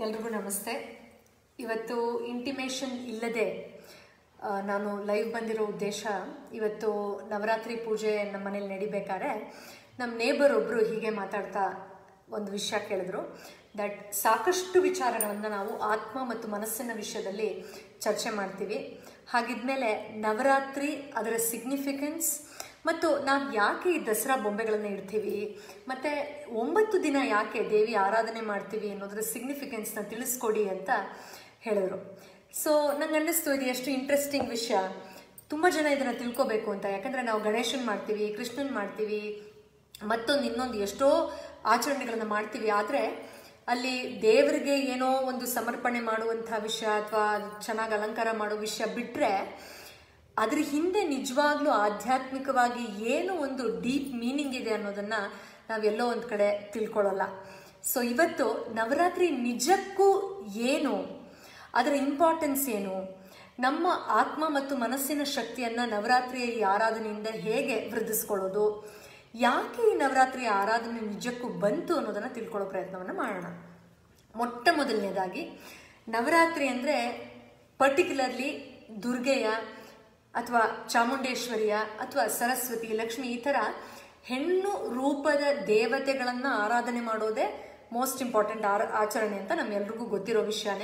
ಎಲ್ರಿಗೂ ನಮಸ್ತೆ ಇವತ್ತು ಇಂಟಿಮೇಷನ್ ಇಲ್ಲದೆ ಆ, ನಾನು ಲೈವ್ ಬಂದಿರೋ ಉದ್ದೇಶ ಇವತ್ತು ನವರಾತ್ರಿ ಪೂಜೆ ನಮ್ಮ ಮನೇಲಿ ನಡಿಬೇಕಾದ್ರೆ ನಮ್ಮ ನೇಬರ್ ಒಬ್ಬರು ಹೀಗೆ ಮಾತಾಡ್ತಾ ಒಂದು ವಿಷಯ ಕೇಳಿದ್ರು ದಟ್ ಸಾಕಷ್ಟು ವಿಚಾರಗಳನ್ನು ನಾವು ಆತ್ಮ ಮತ್ತು ಮನಸ್ಸಿನ ವಿಷಯದಲ್ಲಿ ಚರ್ಚೆ ಮಾಡ್ತೀವಿ ಹಾಗಿದ್ಮೇಲೆ ನವರಾತ್ರಿ ಅದರ ಸಿಗ್ನಿಫಿಕೆನ್ಸ್ ಮತ್ತು ನಾವು ಯಾಕೆ ಈ ದಸರಾ ಬೊಂಬೆಗಳನ್ನು ಇಡ್ತೀವಿ ಮತ್ತು ಒಂಬತ್ತು ದಿನ ಯಾಕೆ ದೇವಿ ಆರಾಧನೆ ಮಾಡ್ತೀವಿ ಅನ್ನೋದ್ರ ಸಿಗ್ನಿಫಿಕೆನ್ಸ್ನ ತಿಳಿಸ್ಕೊಡಿ ಅಂತ ಹೇಳಿದ್ರು ಸೊ ನಂಗೆ ಅನ್ನಿಸ್ತು ಇದು ಎಷ್ಟು ಇಂಟ್ರೆಸ್ಟಿಂಗ್ ವಿಷಯ ತುಂಬ ಜನ ಇದನ್ನು ತಿಳ್ಕೊಬೇಕು ಅಂತ ಯಾಕಂದರೆ ನಾವು ಗಣೇಶನ್ ಮಾಡ್ತೀವಿ ಕೃಷ್ಣನ್ ಮಾಡ್ತೀವಿ ಮತ್ತೊಂದು ಇನ್ನೊಂದು ಎಷ್ಟೋ ಆಚರಣೆಗಳನ್ನು ಮಾಡ್ತೀವಿ ಆದರೆ ಅಲ್ಲಿ ದೇವರಿಗೆ ಏನೋ ಒಂದು ಸಮರ್ಪಣೆ ಮಾಡುವಂಥ ವಿಷಯ ಅಥವಾ ಚೆನ್ನಾಗಿ ಅಲಂಕಾರ ಮಾಡೋ ವಿಷಯ ಬಿಟ್ಟರೆ ಅದ್ರ ಹಿಂದೆ ನಿಜವಾಗ್ಲೂ ಆಧ್ಯಾತ್ಮಿಕವಾಗಿ ಏನು ಒಂದು ಡೀಪ್ ಮೀನಿಂಗ್ ಇದೆ ಅನ್ನೋದನ್ನ ನಾವೆಲ್ಲೋ ಒಂದು ಕಡೆ ತಿಳ್ಕೊಳ್ಳಲ್ಲ ಸೊ ಇವತ್ತು ನವರಾತ್ರಿ ನಿಜಕ್ಕೂ ಏನು ಅದರ ಇಂಪಾರ್ಟೆನ್ಸ್ ಏನು ನಮ್ಮ ಆತ್ಮ ಮತ್ತು ಮನಸ್ಸಿನ ಶಕ್ತಿಯನ್ನ ನವರಾತ್ರಿಯ ಈ ಆರಾಧನೆಯಿಂದ ಹೇಗೆ ವೃದ್ಧಿಸ್ಕೊಳ್ಳೋದು ಯಾಕೆ ಈ ನವರಾತ್ರಿಯ ಆರಾಧನೆ ನಿಜಕ್ಕೂ ಬಂತು ಅನ್ನೋದನ್ನ ತಿಳ್ಕೊಳ್ಳೋ ಪ್ರಯತ್ನವನ್ನು ಮಾಡೋಣ ಮೊಟ್ಟ ಮೊದಲನೇದಾಗಿ ನವರಾತ್ರಿ ಅಂದರೆ ಪರ್ಟಿಕ್ಯುಲರ್ಲಿ ದುರ್ಗೆಯ ಅಥವಾ ಚಾಮುಂಡೇಶ್ವರಿಯ ಅಥವಾ ಸರಸ್ವತಿ ಲಕ್ಷ್ಮಿ ಈ ಥರ ಹೆಣ್ಣು ರೂಪದ ದೇವತೆಗಳನ್ನು ಆರಾಧನೆ ಮಾಡೋದೇ ಮೋಸ್ಟ್ ಇಂಪಾರ್ಟೆಂಟ್ ಆರ ಆಚರಣೆ ಅಂತ ನಮ್ಮೆಲ್ರಿಗೂ ಗೊತ್ತಿರೋ ವಿಷಯನೇ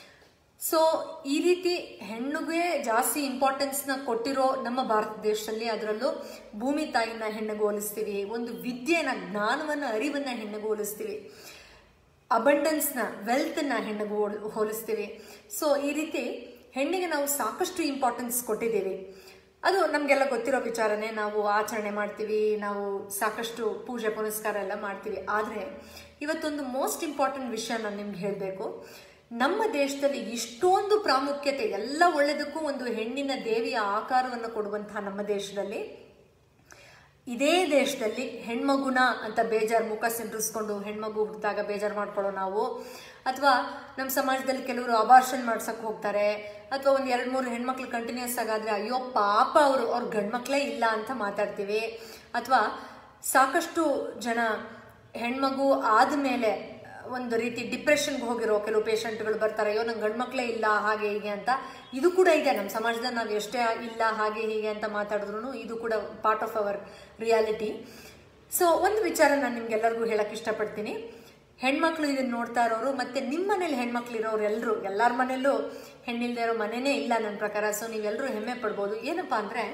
ಸೊ ಈ ರೀತಿ ಹೆಣ್ಣಿಗೆ ಜಾಸ್ತಿ ಇಂಪಾರ್ಟೆನ್ಸ್ನ ಕೊಟ್ಟಿರೋ ನಮ್ಮ ಭಾರತ ದೇಶದಲ್ಲಿ ಅದರಲ್ಲೂ ಭೂಮಿ ತಾಯಿನ ಹೆಣ್ಣಿಗೆ ಹೋಲಿಸ್ತೀವಿ ಒಂದು ವಿದ್ಯೆನ ಜ್ಞಾನವನ್ನು ಅರಿವನ್ನು ಹೆಣ್ಣಿಗೆ ಹೋಲಿಸ್ತೀವಿ ಅಬಂಡೆನ್ಸ್ನ ವೆಲ್ತ್ನ ಹೆಣ್ಣಿಗೆ ಹೋಲ್ ಹೋಲಿಸ್ತೀವಿ ಸೊ ಈ ರೀತಿ ಹೆಣ್ಣಿಗೆ ನಾವು ಸಾಕಷ್ಟು ಇಂಪಾರ್ಟೆನ್ಸ್ ಕೊಟ್ಟಿದ್ದೀವಿ ಅದು ನಮಗೆಲ್ಲ ಗೊತ್ತಿರೋ ವಿಚಾರನೇ ನಾವು ಆಚರಣೆ ಮಾಡ್ತೀವಿ ನಾವು ಸಾಕಷ್ಟು ಪೂಜೆ ಪುನಸ್ಕಾರ ಎಲ್ಲ ಮಾಡ್ತೀವಿ ಆದರೆ ಇವತ್ತೊಂದು ಮೋಸ್ಟ್ ಇಂಪಾರ್ಟೆಂಟ್ ವಿಷಯ ನಾನು ನಿಮ್ಗೆ ಹೇಳಬೇಕು ನಮ್ಮ ದೇಶದಲ್ಲಿ ಇಷ್ಟೊಂದು ಪ್ರಾಮುಖ್ಯತೆ ಎಲ್ಲ ಒಳ್ಳೆದಕ್ಕೂ ಒಂದು ಹೆಣ್ಣಿನ ದೇವಿಯ ಆಕಾರವನ್ನು ಕೊಡುವಂತಹ ನಮ್ಮ ದೇಶದಲ್ಲಿ ಇದೇ ದೇಶದಲ್ಲಿ ಹೆಣ್ಮಗುನ ಅಂತ ಬೇಜಾರು ಮುಖ ಸಿಂಡ್ರಿಸ್ಕೊಂಡು ಹೆಣ್ಮಗು ಹುಟ್ಟಿದಾಗ ಬೇಜಾರು ಮಾಡ್ಕೊಳ್ಳೋ ನಾವು ಅಥವಾ ನಮ್ಮ ಸಮಾಜದಲ್ಲಿ ಕೆಲವರು ಅಬಾರ್ಷನ್ ಮಾಡ್ಸಕ್ ಹೋಗ್ತಾರೆ ಅಥವಾ ಒಂದು ಎರಡು ಮೂರು ಹೆಣ್ಮಕ್ಳು ಕಂಟಿನ್ಯೂಸ್ ಆಗಾದ್ರೆ ಅಯ್ಯೋ ಪಾಪ ಅವರು ಅವ್ರ ಗಂಡ್ಮಕ್ಳೇ ಇಲ್ಲ ಅಂತ ಮಾತಾಡ್ತೀವಿ ಅಥವಾ ಸಾಕಷ್ಟು ಜನ ಹೆಣ್ಮಗು ಆದಮೇಲೆ ಒಂದು ರೀತಿ ಡಿಪ್ರೆಷನ್ಗೆ ಹೋಗಿರೋ ಕೆಲವು ಪೇಷಂಟ್ಗಳು ಬರ್ತಾರೆ ಅಯ್ಯೋ ನಂಗೆ ಗಂಡ್ಮಕ್ಳೇ ಇಲ್ಲ ಹಾಗೆ ಹೀಗೆ ಅಂತ ಇದು ಕೂಡ ಇದೆ ನಮ್ಮ ಸಮಾಜದಲ್ಲಿ ನಾವು ಎಷ್ಟೇ ಇಲ್ಲ ಹಾಗೆ ಹೀಗೆ ಅಂತ ಮಾತಾಡಿದ್ರು ಇದು ಕೂಡ part of our reality so ಒಂದು ವಿಚಾರ ನಾನು ನಿಮ್ಗೆಲ್ಲರಿಗೂ ಹೇಳಕ್ ಇಷ್ಟಪಡ್ತೀನಿ ಹೆಣ್ಮಕ್ಳು ಇದನ್ನ ನೋಡ್ತಾ ಇರೋರು ಮತ್ತೆ ನಿಮ್ಮ ಮನೇಲಿ ಹೆಣ್ಮಕ್ಳು ಇರೋರು ಎಲ್ಲರೂ ಎಲ್ಲರ ಮನೇಲೂ ಹೆಣ್ಣಿಲ್ದೇ ಇರೋ ಮನೆನೇ ಇಲ್ಲ ನನ್ನ ಪ್ರಕಾರ ಸೊ ನೀವೆಲ್ಲರೂ ಹೆಮ್ಮೆ ಪಡ್ಬೋದು ಏನಪ್ಪಾ ಅಂದ್ರೆ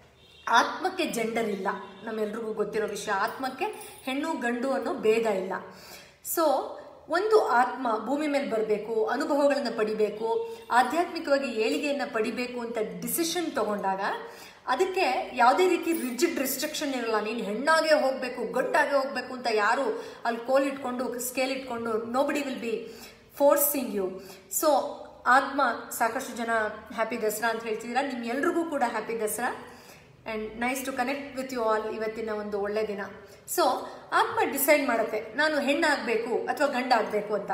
ಆತ್ಮಕ್ಕೆ ಜೆಂಡರ್ ಇಲ್ಲ ನಮ್ಮೆಲ್ರಿಗೂ ಗೊತ್ತಿರೋ ವಿಷಯ ಆತ್ಮಕ್ಕೆ ಹೆಣ್ಣು ಗಂಡು ಅನ್ನೋ ಭೇದ ಇಲ್ಲ ಸೊ ಒಂದು ಆತ್ಮ ಭೂಮಿ ಮೇಲೆ ಬರಬೇಕು ಅನುಭವಗಳನ್ನು ಪಡಿಬೇಕು ಆಧ್ಯಾತ್ಮಿಕವಾಗಿ ಏಳಿಗೆಯನ್ನು ಪಡಿಬೇಕು ಅಂತ ಡಿಸಿಷನ್ ತಗೊಂಡಾಗ ಅದಕ್ಕೆ ಯಾವುದೇ ರೀತಿ ರಿಜಿಡ್ ರಿಸ್ಟ್ರಿಕ್ಷನ್ ಇರಲ್ಲ ನೀನು ಹೆಣ್ಣಾಗೆ ಹೋಗಬೇಕು ಗಂಡಾಗೆ ಹೋಗಬೇಕು ಅಂತ ಯಾರು ಅಲ್ಲಿ ಕೋಲ್ ಇಟ್ಕೊಂಡು ಸ್ಕೇಲ್ ಇಟ್ಕೊಂಡು nobody will be forcing you so ಆತ್ಮ ಸಾಕಷ್ಟು ಜನ ಹ್ಯಾಪಿ ದಸರಾ ಅಂತ ಹೇಳ್ತಿದ್ದೀರಾ ನಿಮ್ಗೆಲ್ರಿಗೂ ಕೂಡ happy Dasara and nice to connect with you all ಇವತ್ತಿನ ಒಂದು ಒಳ್ಳೆ ದಿನ ಸೊ ಆತ್ಮ ಡಿಸೈಡ್ ಮಾಡುತ್ತೆ ನಾನು ಹೆಣ್ಣಾಗಬೇಕು ಅಥವಾ ಗಂಡ ಆಗಬೇಕು ಅಂತ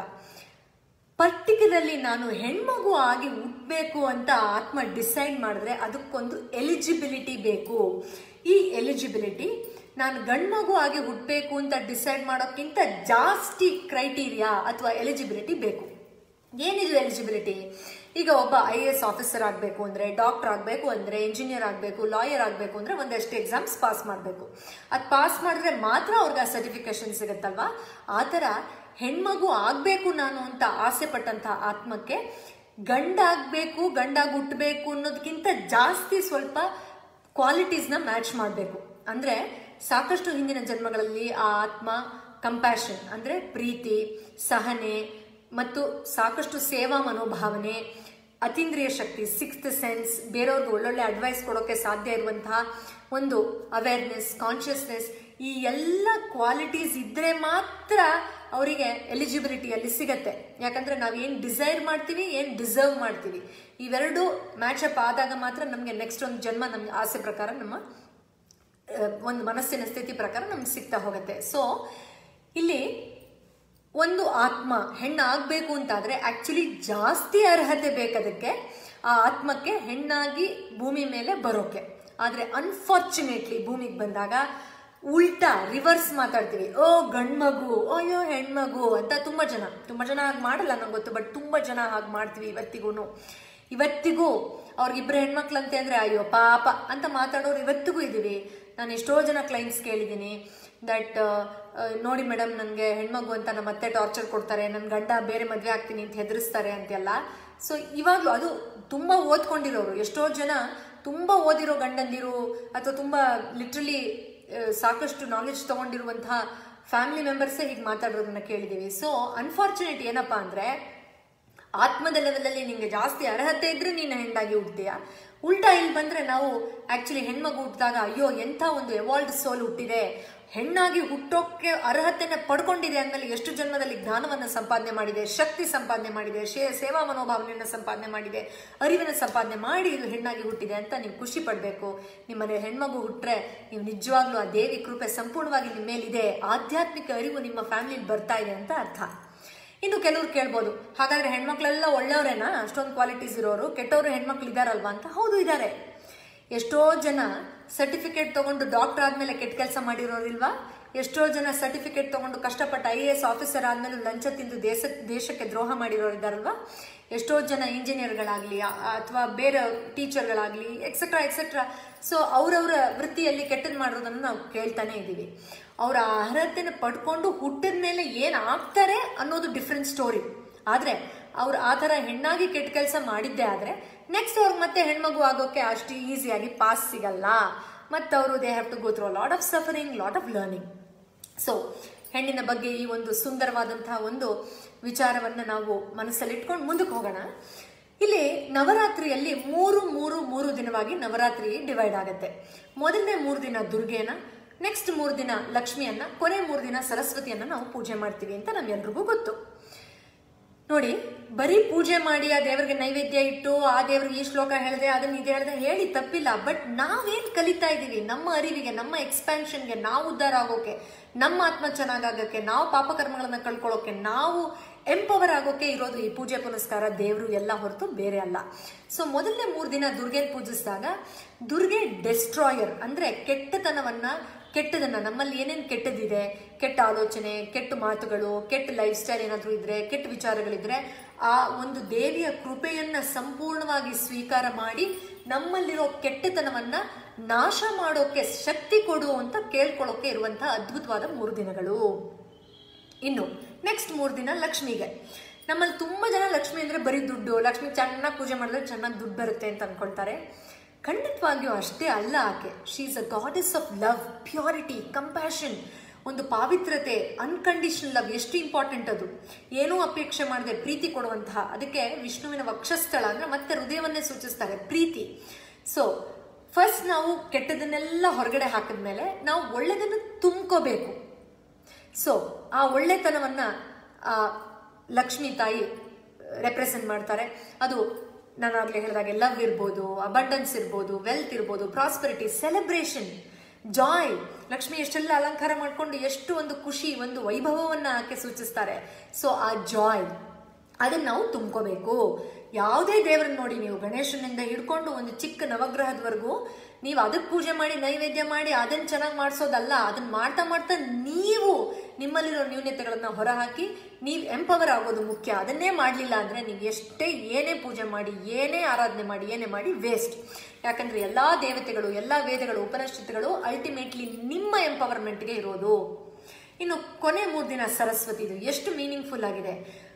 ಪರ್ಟಿಕ್ಯುಲರ್ಲಿ ನಾನು ಹೆಣ್ಮಗು ಆಗಿ ಹುಟ್ಟಬೇಕು ಅಂತ ಆತ್ಮ ಡಿಸೈಡ್ ಮಾಡಿದ್ರೆ ಅದಕ್ಕೊಂದು ಎಲಿಜಿಬಿಲಿಟಿ ಬೇಕು ಈ ಎಲಿಜಿಬಿಲಿಟಿ ನಾನು ಗಂಡ್ಮಗು ಆಗಿ ಹುಟ್ಟಬೇಕು ಅಂತ ಡಿಸೈಡ್ ಮಾಡೋಕ್ಕಿಂತ ಜಾಸ್ತಿ ಕ್ರೈಟೀರಿಯಾ ಅಥವಾ ಎಲಿಜಿಬಿಲಿಟಿ ಬೇಕು ಏನಿದು ಎಲಿಜಿಬಿಲಿಟಿ ಈಗ ಒಬ್ಬ ಐ ಎ ಎಸ್ ಆಫೀಸರ್ ಆಗಬೇಕು ಅಂದರೆ ಡಾಕ್ಟರ್ ಆಗಬೇಕು ಅಂದರೆ ಇಂಜಿನಿಯರ್ ಆಗಬೇಕು ಲಾಯರ್ ಆಗಬೇಕು ಅಂದರೆ ಒಂದಷ್ಟು ಎಕ್ಸಾಮ್ಸ್ ಪಾಸ್ ಮಾಡಬೇಕು ಅದು ಪಾಸ್ ಮಾಡಿದ್ರೆ ಮಾತ್ರ ಅವ್ರಿಗೆ ಆ ಸರ್ಟಿಫಿಕೇಶನ್ ಸಿಗುತ್ತಲ್ವಾ ಆ ಥರ ಹೆಣ್ಮಗು ಆಗಬೇಕು ನಾನು ಅಂತ ಆಸೆ ಪಟ್ಟಂಥ ಆತ್ಮಕ್ಕೆ ಗಂಡಾಗಬೇಕು ಗಂಡಾಗಿ ಹುಟ್ಟಬೇಕು ಅನ್ನೋದಕ್ಕಿಂತ ಜಾಸ್ತಿ ಸ್ವಲ್ಪ ಕ್ವಾಲಿಟೀಸ್ನ ಮ್ಯಾಚ್ ಮಾಡಬೇಕು ಅಂದರೆ ಸಾಕಷ್ಟು ಹಿಂದಿನ ಜನ್ಮಗಳಲ್ಲಿ ಆ ಆತ್ಮ ಕಂಪ್ಯಾಷನ್ ಅಂದರೆ ಪ್ರೀತಿ ಸಹನೆ ಮತ್ತು ಸಾಕಷ್ಟು ಸೇವಾ ಮನೋಭಾವನೆ ಅತೀಂದ್ರಿಯ ಶಕ್ತಿ ಸಿಕ್ಸ್ತ್ ಸೆನ್ಸ್ ಬೇರೆಯವ್ರಿಗೆ ಒಳ್ಳೊಳ್ಳೆ ಅಡ್ವೈಸ್ ಕೊಡೋಕ್ಕೆ ಸಾಧ್ಯ ಇರುವಂತಹ ಒಂದು ಅವೇರ್ನೆಸ್ ಕಾನ್ಷಿಯಸ್ನೆಸ್ ಈ ಎಲ್ಲ ಕ್ವಾಲಿಟೀಸ್ ಇದ್ರೆ ಮಾತ್ರ ಅವರಿಗೆ ಎಲಿಜಿಬಿಲಿಟಿ ಅಲ್ಲಿ ಸಿಗತ್ತೆ ಯಾಕಂದ್ರೆ ನಾವು ಏನು ಡಿಸೈರ್ ಮಾಡ್ತೀವಿ ಏನು ಡಿಸರ್ವ್ ಮಾಡ್ತೀವಿ ಇವೆರಡು ಮ್ಯಾಚ್ ಅಪ್ ಆದಾಗ ಮಾತ್ರ ನಮಗೆ ನೆಕ್ಸ್ಟ್ ಒಂದು ಜನ್ಮ ನಮ್ಮ ಆಸೆ ಪ್ರಕಾರ ನಮ್ಮ ಒಂದು ಮನಸ್ಸಿನ ಸ್ಥಿತಿ ಪ್ರಕಾರ ನಮ್ಗೆ ಸಿಗ್ತಾ ಹೋಗುತ್ತೆ ಸೊ ಇಲ್ಲಿ ಒಂದು ಆತ್ಮ ಹೆಣ್ಣಾಗಬೇಕು ಅಂತಾದ್ರೆ ಆಕ್ಚುಲಿ ಜಾಸ್ತಿ ಅರ್ಹತೆ ಬೇಕದಕ್ಕೆ ಆ ಆತ್ಮಕ್ಕೆ ಹೆಣ್ಣಾಗಿ ಭೂಮಿ ಮೇಲೆ ಬರೋಕೆ ಆದರೆ ಅನ್ಫಾರ್ಚುನೇಟ್ಲಿ ಭೂಮಿಗೆ ಬಂದಾಗ ಉಲ್ಟಾ ರಿವರ್ಸ್ ಮಾತಾಡ್ತೀವಿ ಓ ಗಂಡ್ ಮಗು ಅಯ್ಯೋ ಹೆಣ್ಮಗು ಅಂತ ತುಂಬಾ ಜನ ತುಂಬಾ ಜನ ಹಾಗೆ ಮಾಡಲ್ಲ ನಂಗೆ ಗೊತ್ತು ಬಟ್ ತುಂಬಾ ಜನ ಹಾಗೆ ಮಾಡ್ತೀವಿ ಇವತ್ತಿಗೂ ಇವತ್ತಿಗೂ ಅವ್ರಿಗಿಬ್ರು ಹೆಣ್ಮಕ್ಳಂತೆ ಅಂದ್ರೆ ಅಯ್ಯೋ ಪಾಪ ಅಂತ ಮಾತಾಡೋರು ಇವತ್ತಿಗೂ ಇದೀವಿ ನಾನು ಎಷ್ಟೋ ಜನ ಕ್ಲೈಂಟ್ಸ್ ಕೇಳಿದ್ದೀನಿ ದಟ್ ನೋಡಿ ಮೇಡಮ್ ನನಗೆ ಹೆಣ್ಮಗು ಅಂತ ನಮ್ಮ ಅತ್ತೆ ಟಾರ್ಚರ್ ಕೊಡ್ತಾರೆ ನನ್ನ ಗಂಡ ಬೇರೆ ಮದುವೆ ಆಗ್ತೀನಿ ಅಂತ ಹೆದರಿಸ್ತಾರೆ ಅಂತೆಲ್ಲ ಸೊ ಇವಾಗಲೂ ಅದು ತುಂಬ ಓದ್ಕೊಂಡಿರೋರು ಎಷ್ಟೋ ಜನ ತುಂಬ ಓದಿರೋ ಗಂಡಂದಿರು ಅಥವಾ ತುಂಬ ಲಿಟ್ರಲಿ ಸಾಕಷ್ಟು ನಾಲೆಜ್ ತಗೊಂಡಿರುವಂತಹ ಫ್ಯಾಮಿಲಿ ಮೆಂಬರ್ಸೇ ಹೀಗೆ ಮಾತಾಡೋದನ್ನ ಕೇಳಿದ್ದೀವಿ ಸೊ ಅನ್ಫಾರ್ಚುನೇಟ್ ಏನಪ್ಪಾ ಅಂದರೆ ಆತ್ಮದ ಲೆವೆಲಲ್ಲಿ ನಿಂಗೆ ಜಾಸ್ತಿ ಅರ್ಹತೆ ಇದ್ರೆ ನೀನು ಹೆಣ್ಣಾಗಿ ಹುಡ್ತೀಯ ಉಲ್ಟಾ ಇಲ್ಲಿ ಬಂದ್ರೆ ನಾವು ಆಕ್ಚುಲಿ ಹೆಣ್ಮಗು ಹುಟ್ಟಿದಾಗ ಅಯ್ಯೋ ಎಂಥ ಒಂದು ಎವಾಲ್ಡ್ ಸೋಲ್ ಹುಟ್ಟಿದೆ ಹೆಣ್ಣಾಗಿ ಹುಟ್ಟೋಕೆ ಅರ್ಹತೆನ ಪಡ್ಕೊಂಡಿದೆ ಅಂದಮೇಲೆ ಎಷ್ಟು ಜನ್ಮದಲ್ಲಿ ಜ್ಞಾನವನ್ನು ಸಂಪಾದನೆ ಮಾಡಿದೆ ಶಕ್ತಿ ಸಂಪಾದನೆ ಮಾಡಿದೆ ಶೇ ಸೇವಾ ಮನೋಭಾವನೆಯನ್ನು ಸಂಪಾದನೆ ಮಾಡಿದೆ ಅರಿವಿನ ಸಂಪಾದನೆ ಮಾಡಿ ಇದು ಹೆಣ್ಣಾಗಿ ಹುಟ್ಟಿದೆ ಅಂತ ನೀವು ಖುಷಿ ಪಡಬೇಕು ನಿಮ್ಮನೆ ಹೆಣ್ಮಗು ಹುಟ್ಟ್ರೆ ನೀವು ನಿಜವಾಗ್ಲೂ ಆ ದೇವಿ ಕೃಪೆ ಸಂಪೂರ್ಣವಾಗಿ ನಿಮ್ಮ ಮೇಲಿದೆ ಆಧ್ಯಾತ್ಮಿಕ ಅರಿವು ನಿಮ್ಮ ಫ್ಯಾಮಿಲಿಲಿ ಬರ್ತಾ ಇದೆ ಅಂತ ಅರ್ಥ ಇನ್ನು ಕೆಲವ್ರು ಕೇಳ್ಬೋದು ಹಾಗಾದ್ರೆ ಹೆಣ್ಮಕ್ಳೆಲ್ಲ ಒಳ್ಳೆಯವರೇನಾ ಅಷ್ಟೊಂದು ಕ್ವಾಲಿಟೀಸ್ ಇರೋರು ಕೆಟ್ಟವರು ಹೆಣ್ಮಕ್ಳು ಇದಾರಲ್ವಾ ಅಂತ ಹೌದು ಇದ್ದಾರೆ ಎಷ್ಟೋ ಜನ ಸರ್ಟಿಫಿಕೇಟ್ ತಗೊಂಡು ಡಾಕ್ಟರ್ ಆದ್ಮೇಲೆ ಕೆಟ್ಟ ಕೆಲಸ ಮಾಡಿರೋರಿಲ್ವಾ ಎಷ್ಟೋ ಜನ ಸರ್ಟಿಫಿಕೇಟ್ ತಗೊಂಡು ಕಷ್ಟಪಟ್ಟು ಐ ಎ ಎಸ್ ಆಫೀಸರ್ ಆದ್ಮೇಲೆ ಲಂಚ ತಿಂದು ದೇಶ ದೇಶಕ್ಕೆ ದ್ರೋಹ ಮಾಡಿರೋರು ಇದ್ದಾರಲ್ವಾ ಎಷ್ಟೋ ಜನ ಇಂಜಿನಿಯರ್ಗಳಾಗ್ಲಿ ಅಥವಾ ಬೇರೆ ಟೀಚರ್ಗಳಾಗ್ಲಿ ಎಕ್ಸೆಟ್ರಾ ಎಕ್ಸೆಟ್ರಾ ಸೊ ಅವರವರ ವೃತ್ತಿಯಲ್ಲಿ ಕೆಟ್ಟದ್ದು ಮಾಡೋದನ್ನು ನಾವು ಕೇಳ್ತಾನೆ ಇದ್ದೀವಿ ಅವರ ಅರ್ಹತೆನ ಪಡ್ಕೊಂಡು ಹುಟ್ಟಿದ ಮೇಲೆ ಏನು ಆಗ್ತಾರೆ ಅನ್ನೋದು ಡಿಫ್ರೆಂಟ್ ಸ್ಟೋರಿ ಆದರೆ ಅವ್ರು ಆ ಥರ ಹೆಣ್ಣಾಗಿ ಕೆಟ್ಟ ಕೆಲಸ ಮಾಡಿದ್ದೇ ಆದರೆ ನೆಕ್ಸ್ಟ್ ಅವ್ರಿಗೆ ಮತ್ತೆ ಹೆಣ್ಮಗು ಆಗೋಕೆ ಅಷ್ಟು ಈಸಿಯಾಗಿ ಪಾಸ್ ಸಿಗಲ್ಲ ಮತ್ತು ಅವರು they have to go through lot of suffering lot of learning so ಹೆಣ್ಣಿನ ಬಗ್ಗೆ ಈ ಒಂದು ಸುಂದರವಾದಂತಹ ಒಂದು ವಿಚಾರವನ್ನು ನಾವು ಮನಸ್ಸಲ್ಲಿ ಇಟ್ಕೊಂಡು ಮುಂದಕ್ಕೆ ಹೋಗೋಣ ಇಲ್ಲಿ ನವರಾತ್ರಿಯಲ್ಲಿ ಮೂರು ಮೂರು ಮೂರು ದಿನವಾಗಿ ನವರಾತ್ರಿ ಡಿವೈಡ್ ಆಗುತ್ತೆ ಮೊದಲನೇ ಮೂರು ದಿನ ದುರ್ಗೆನ ನೆಕ್ಸ್ಟ್ ಮೂರು ದಿನ ಲಕ್ಷ್ಮಿಯನ್ನ ಕೊನೆ ಮೂರು ದಿನ ಸರಸ್ವತಿಯನ್ನ ನಾವು ಪೂಜೆ ಮಾಡ್ತೀವಿ ಅಂತ ನಮ್ಗೆಲ್ರಿಗೂ ಗೊತ್ತು ನೋಡಿ ಬರೀ ಪೂಜೆ ಮಾಡಿ ಆ ದೇವರಿಗೆ ನೈವೇದ್ಯ ಇಟ್ಟು ಆ ದೇವ್ರಿಗೆ ಈ ಶ್ಲೋಕ ಹೇಳಿದೆ ಅದನ್ನ ಇದು ಹೇಳಿದೆ ಹೇಳಿ ತಪ್ಪಿಲ್ಲ ಬಟ್ ನಾವೇನ್ ಕಲಿತಾ ಇದೀವಿ ನಮ್ಮ ಅರಿವಿಗೆ ನಮ್ಮ ಎಕ್ಸ್ಪ್ಯಾನ್ಷನ್ಗೆ ನಾವು ಉದ್ಧಾರ ಆಗೋಕೆ ನಮ್ಮ ಆತ್ಮ ಚೆನ್ನಾಗಾಗಕ್ಕೆ ನಾವು ಪಾಪಕರ್ಮಗಳನ್ನ ಕಳ್ಕೊಳ್ಳೋಕೆ ನಾವು ಎಂಪವರ್ ಆಗೋಕೆ ಇರೋದು ಈ ಪೂಜೆ ಪುನಸ್ಕಾರ ದೇವರು ಎಲ್ಲ ಹೊರತು ಬೇರೆ ಅಲ್ಲ ಸೊ ಮೊದಲನೇ ಮೂರು ದಿನ ದುರ್ಗೆನ್ ಪೂಜಿಸಿದಾಗ ದುರ್ಗೆ ಡೆಸ್ಟ್ರಾಯರ್ ಅಂದ್ರೆ ಕೆಟ್ಟತನವನ್ನ ಕೆಟ್ಟದನ್ನ ನಮ್ಮಲ್ಲಿ ಏನೇನು ಕೆಟ್ಟದಿದೆ ಕೆಟ್ಟ ಆಲೋಚನೆ ಕೆಟ್ಟ ಮಾತುಗಳು ಕೆಟ್ಟ ಲೈಫ್ ಸ್ಟೈಲ್ ಏನಾದರೂ ಇದ್ರೆ ಕೆಟ್ಟ ವಿಚಾರಗಳಿದ್ರೆ ಆ ಒಂದು ದೇವಿಯ ಕೃಪೆಯನ್ನ ಸಂಪೂರ್ಣವಾಗಿ ಸ್ವೀಕಾರ ಮಾಡಿ ನಮ್ಮಲ್ಲಿರೋ ಕೆಟ್ಟತನವನ್ನ ನಾಶ ಮಾಡೋಕೆ ಶಕ್ತಿ ಕೊಡು ಅಂತ ಕೇಳ್ಕೊಳ್ಳೋಕೆ ಇರುವಂತಹ ಅದ್ಭುತವಾದ ಮೂರು ದಿನಗಳು ಇನ್ನು ನೆಕ್ಸ್ಟ್ ಮೂರು ದಿನ ಲಕ್ಷ್ಮಿಗೆ ನಮ್ಮಲ್ಲಿ ತುಂಬಾ ಜನ ಲಕ್ಷ್ಮಿ ಅಂದ್ರೆ ಬರೀ ದುಡ್ಡು ಲಕ್ಷ್ಮಿ ಚೆನ್ನಾಗಿ ಪೂಜೆ ಮಾಡಿದ್ರೆ ಚೆನ್ನಾಗಿ ದುಡ್ಡು ಬರುತ್ತೆ ಅಂತ ಅನ್ಕೊಳ್ತಾರೆ ಖಂಡಿತವಾಗಿಯೂ ಅಷ್ಟೇ ಅಲ್ಲ ಆಕೆ she is a goddess of love purity compassion ಒಂದು ಪಾವಿತ್ರತೆ ಅನ್ಕಂಡೀಷನಲ್ ಲವ್ ಎಷ್ಟು ಇಂಪಾರ್ಟೆಂಟ್ ಅದು ಏನೂ ಅಪೇಕ್ಷೆ ಮಾಡದೆ ಪ್ರೀತಿ ಕೊಡುವಂತಹ ಅದಕ್ಕೆ ವಿಷ್ಣುವಿನ ವಕ್ಷಸ್ಥಳ ಅಂದ್ರೆ ಮತ್ತೆ ಹೃದಯವನ್ನೇ ಸೂಚಿಸ್ತಾರೆ ಪ್ರೀತಿ ಸೊ ಫಸ್ಟ್ ನಾವು ಕೆಟ್ಟದನ್ನೆಲ್ಲ ಹೊರಗಡೆ ಹಾಕಿದ್ಮೇಲೆ ನಾವು ಒಳ್ಳೆದನ್ನು ತುಂಬ್ಕೋಬೇಕು ಸೊ ಆ ಒಳ್ಳೆತನವನ್ನ ಆ ಲಕ್ಷ್ಮಿ ತಾಯಿ ರೆಪ್ರೆಸೆಂಟ್ ಮಾಡ್ತಾರೆ ಅದು ನಾನು ಆಗ್ಲೇ ಹೇಳಿದಾಗೆ ಲವ್ ಇರ್ಬೋದು ಅಬಂಡನ್ಸ್ ಇರ್ಬೋದು ವೆಲ್ತ್ ಇರ್ಬೋದು ಪ್ರಾಸ್ಪರಿಟಿ ಸೆಲೆಬ್ರೇಷನ್ ಜಾಯ್ ಲಕ್ಷ್ಮಿ ಎಷ್ಟೆಲ್ಲ ಅಲಂಕಾರ ಮಾಡ್ಕೊಂಡು ಎಷ್ಟು ಒಂದು ಖುಷಿ ಒಂದು ವೈಭವವನ್ನ ಆಕೆ ಸೂಚಿಸ್ತಾರೆ ಸೊ ಆ ಜಾಯ್ ಅದನ್ನ ನಾವು ತುಂಬ್ಕೋಬೇಕು ಯಾವುದೇ ದೇವರನ್ನ ನೋಡಿ ನೀವು ಗಣೇಶನಿಂದ ಹಿಡ್ಕೊಂಡು ಒಂದು ಚಿಕ್ಕ ನವಗ್ರಹದವರೆಗೂ ನೀವು ಅದಕ್ಕೆ ಪೂಜೆ ಮಾಡಿ ನೈವೇದ್ಯ ಮಾಡಿ ಅದನ್ನ ಚೆನ್ನಾಗಿ ಮಾಡಿಸೋದಲ್ಲ ಅದನ್ನ ಮಾಡ್ತಾ ಮಾಡ್ತಾ ನೀವು ನಿಮ್ಮಲ್ಲಿರೋ ನ್ಯೂನತೆಗಳನ್ನ ಹೊರಹಾಕಿ ನೀವು ಎಂಪವರ್ ಆಗೋದು ಮುಖ್ಯ ಅದನ್ನೇ ಮಾಡಲಿಲ್ಲ ಅಂದ್ರೆ ನೀವು ಎಷ್ಟೇ ಏನೇ ಪೂಜೆ ಮಾಡಿ ಏನೇ ಆರಾಧನೆ ಮಾಡಿ ಏನೇ ಮಾಡಿ ವೇಸ್ಟ್ ಯಾಕಂದ್ರೆ ಎಲ್ಲಾ ದೇವತೆಗಳು ಎಲ್ಲಾ ವೇದಗಳು ಉಪನಿಷತ್ತುಗಳು ಅಲ್ಟಿಮೇಟ್ಲಿ ನಿಮ್ಮ ಎಂಪವರ್ಮೆಂಟ್ಗೆ ಇರೋದು ಇನ್ನು ಕೊನೆ ಮೂರು ದಿನ ಸರಸ್ವತಿ ಇದು ಎಷ್ಟು ಮೀನಿಂಗ್ಫುಲ್ ಆಗಿದೆ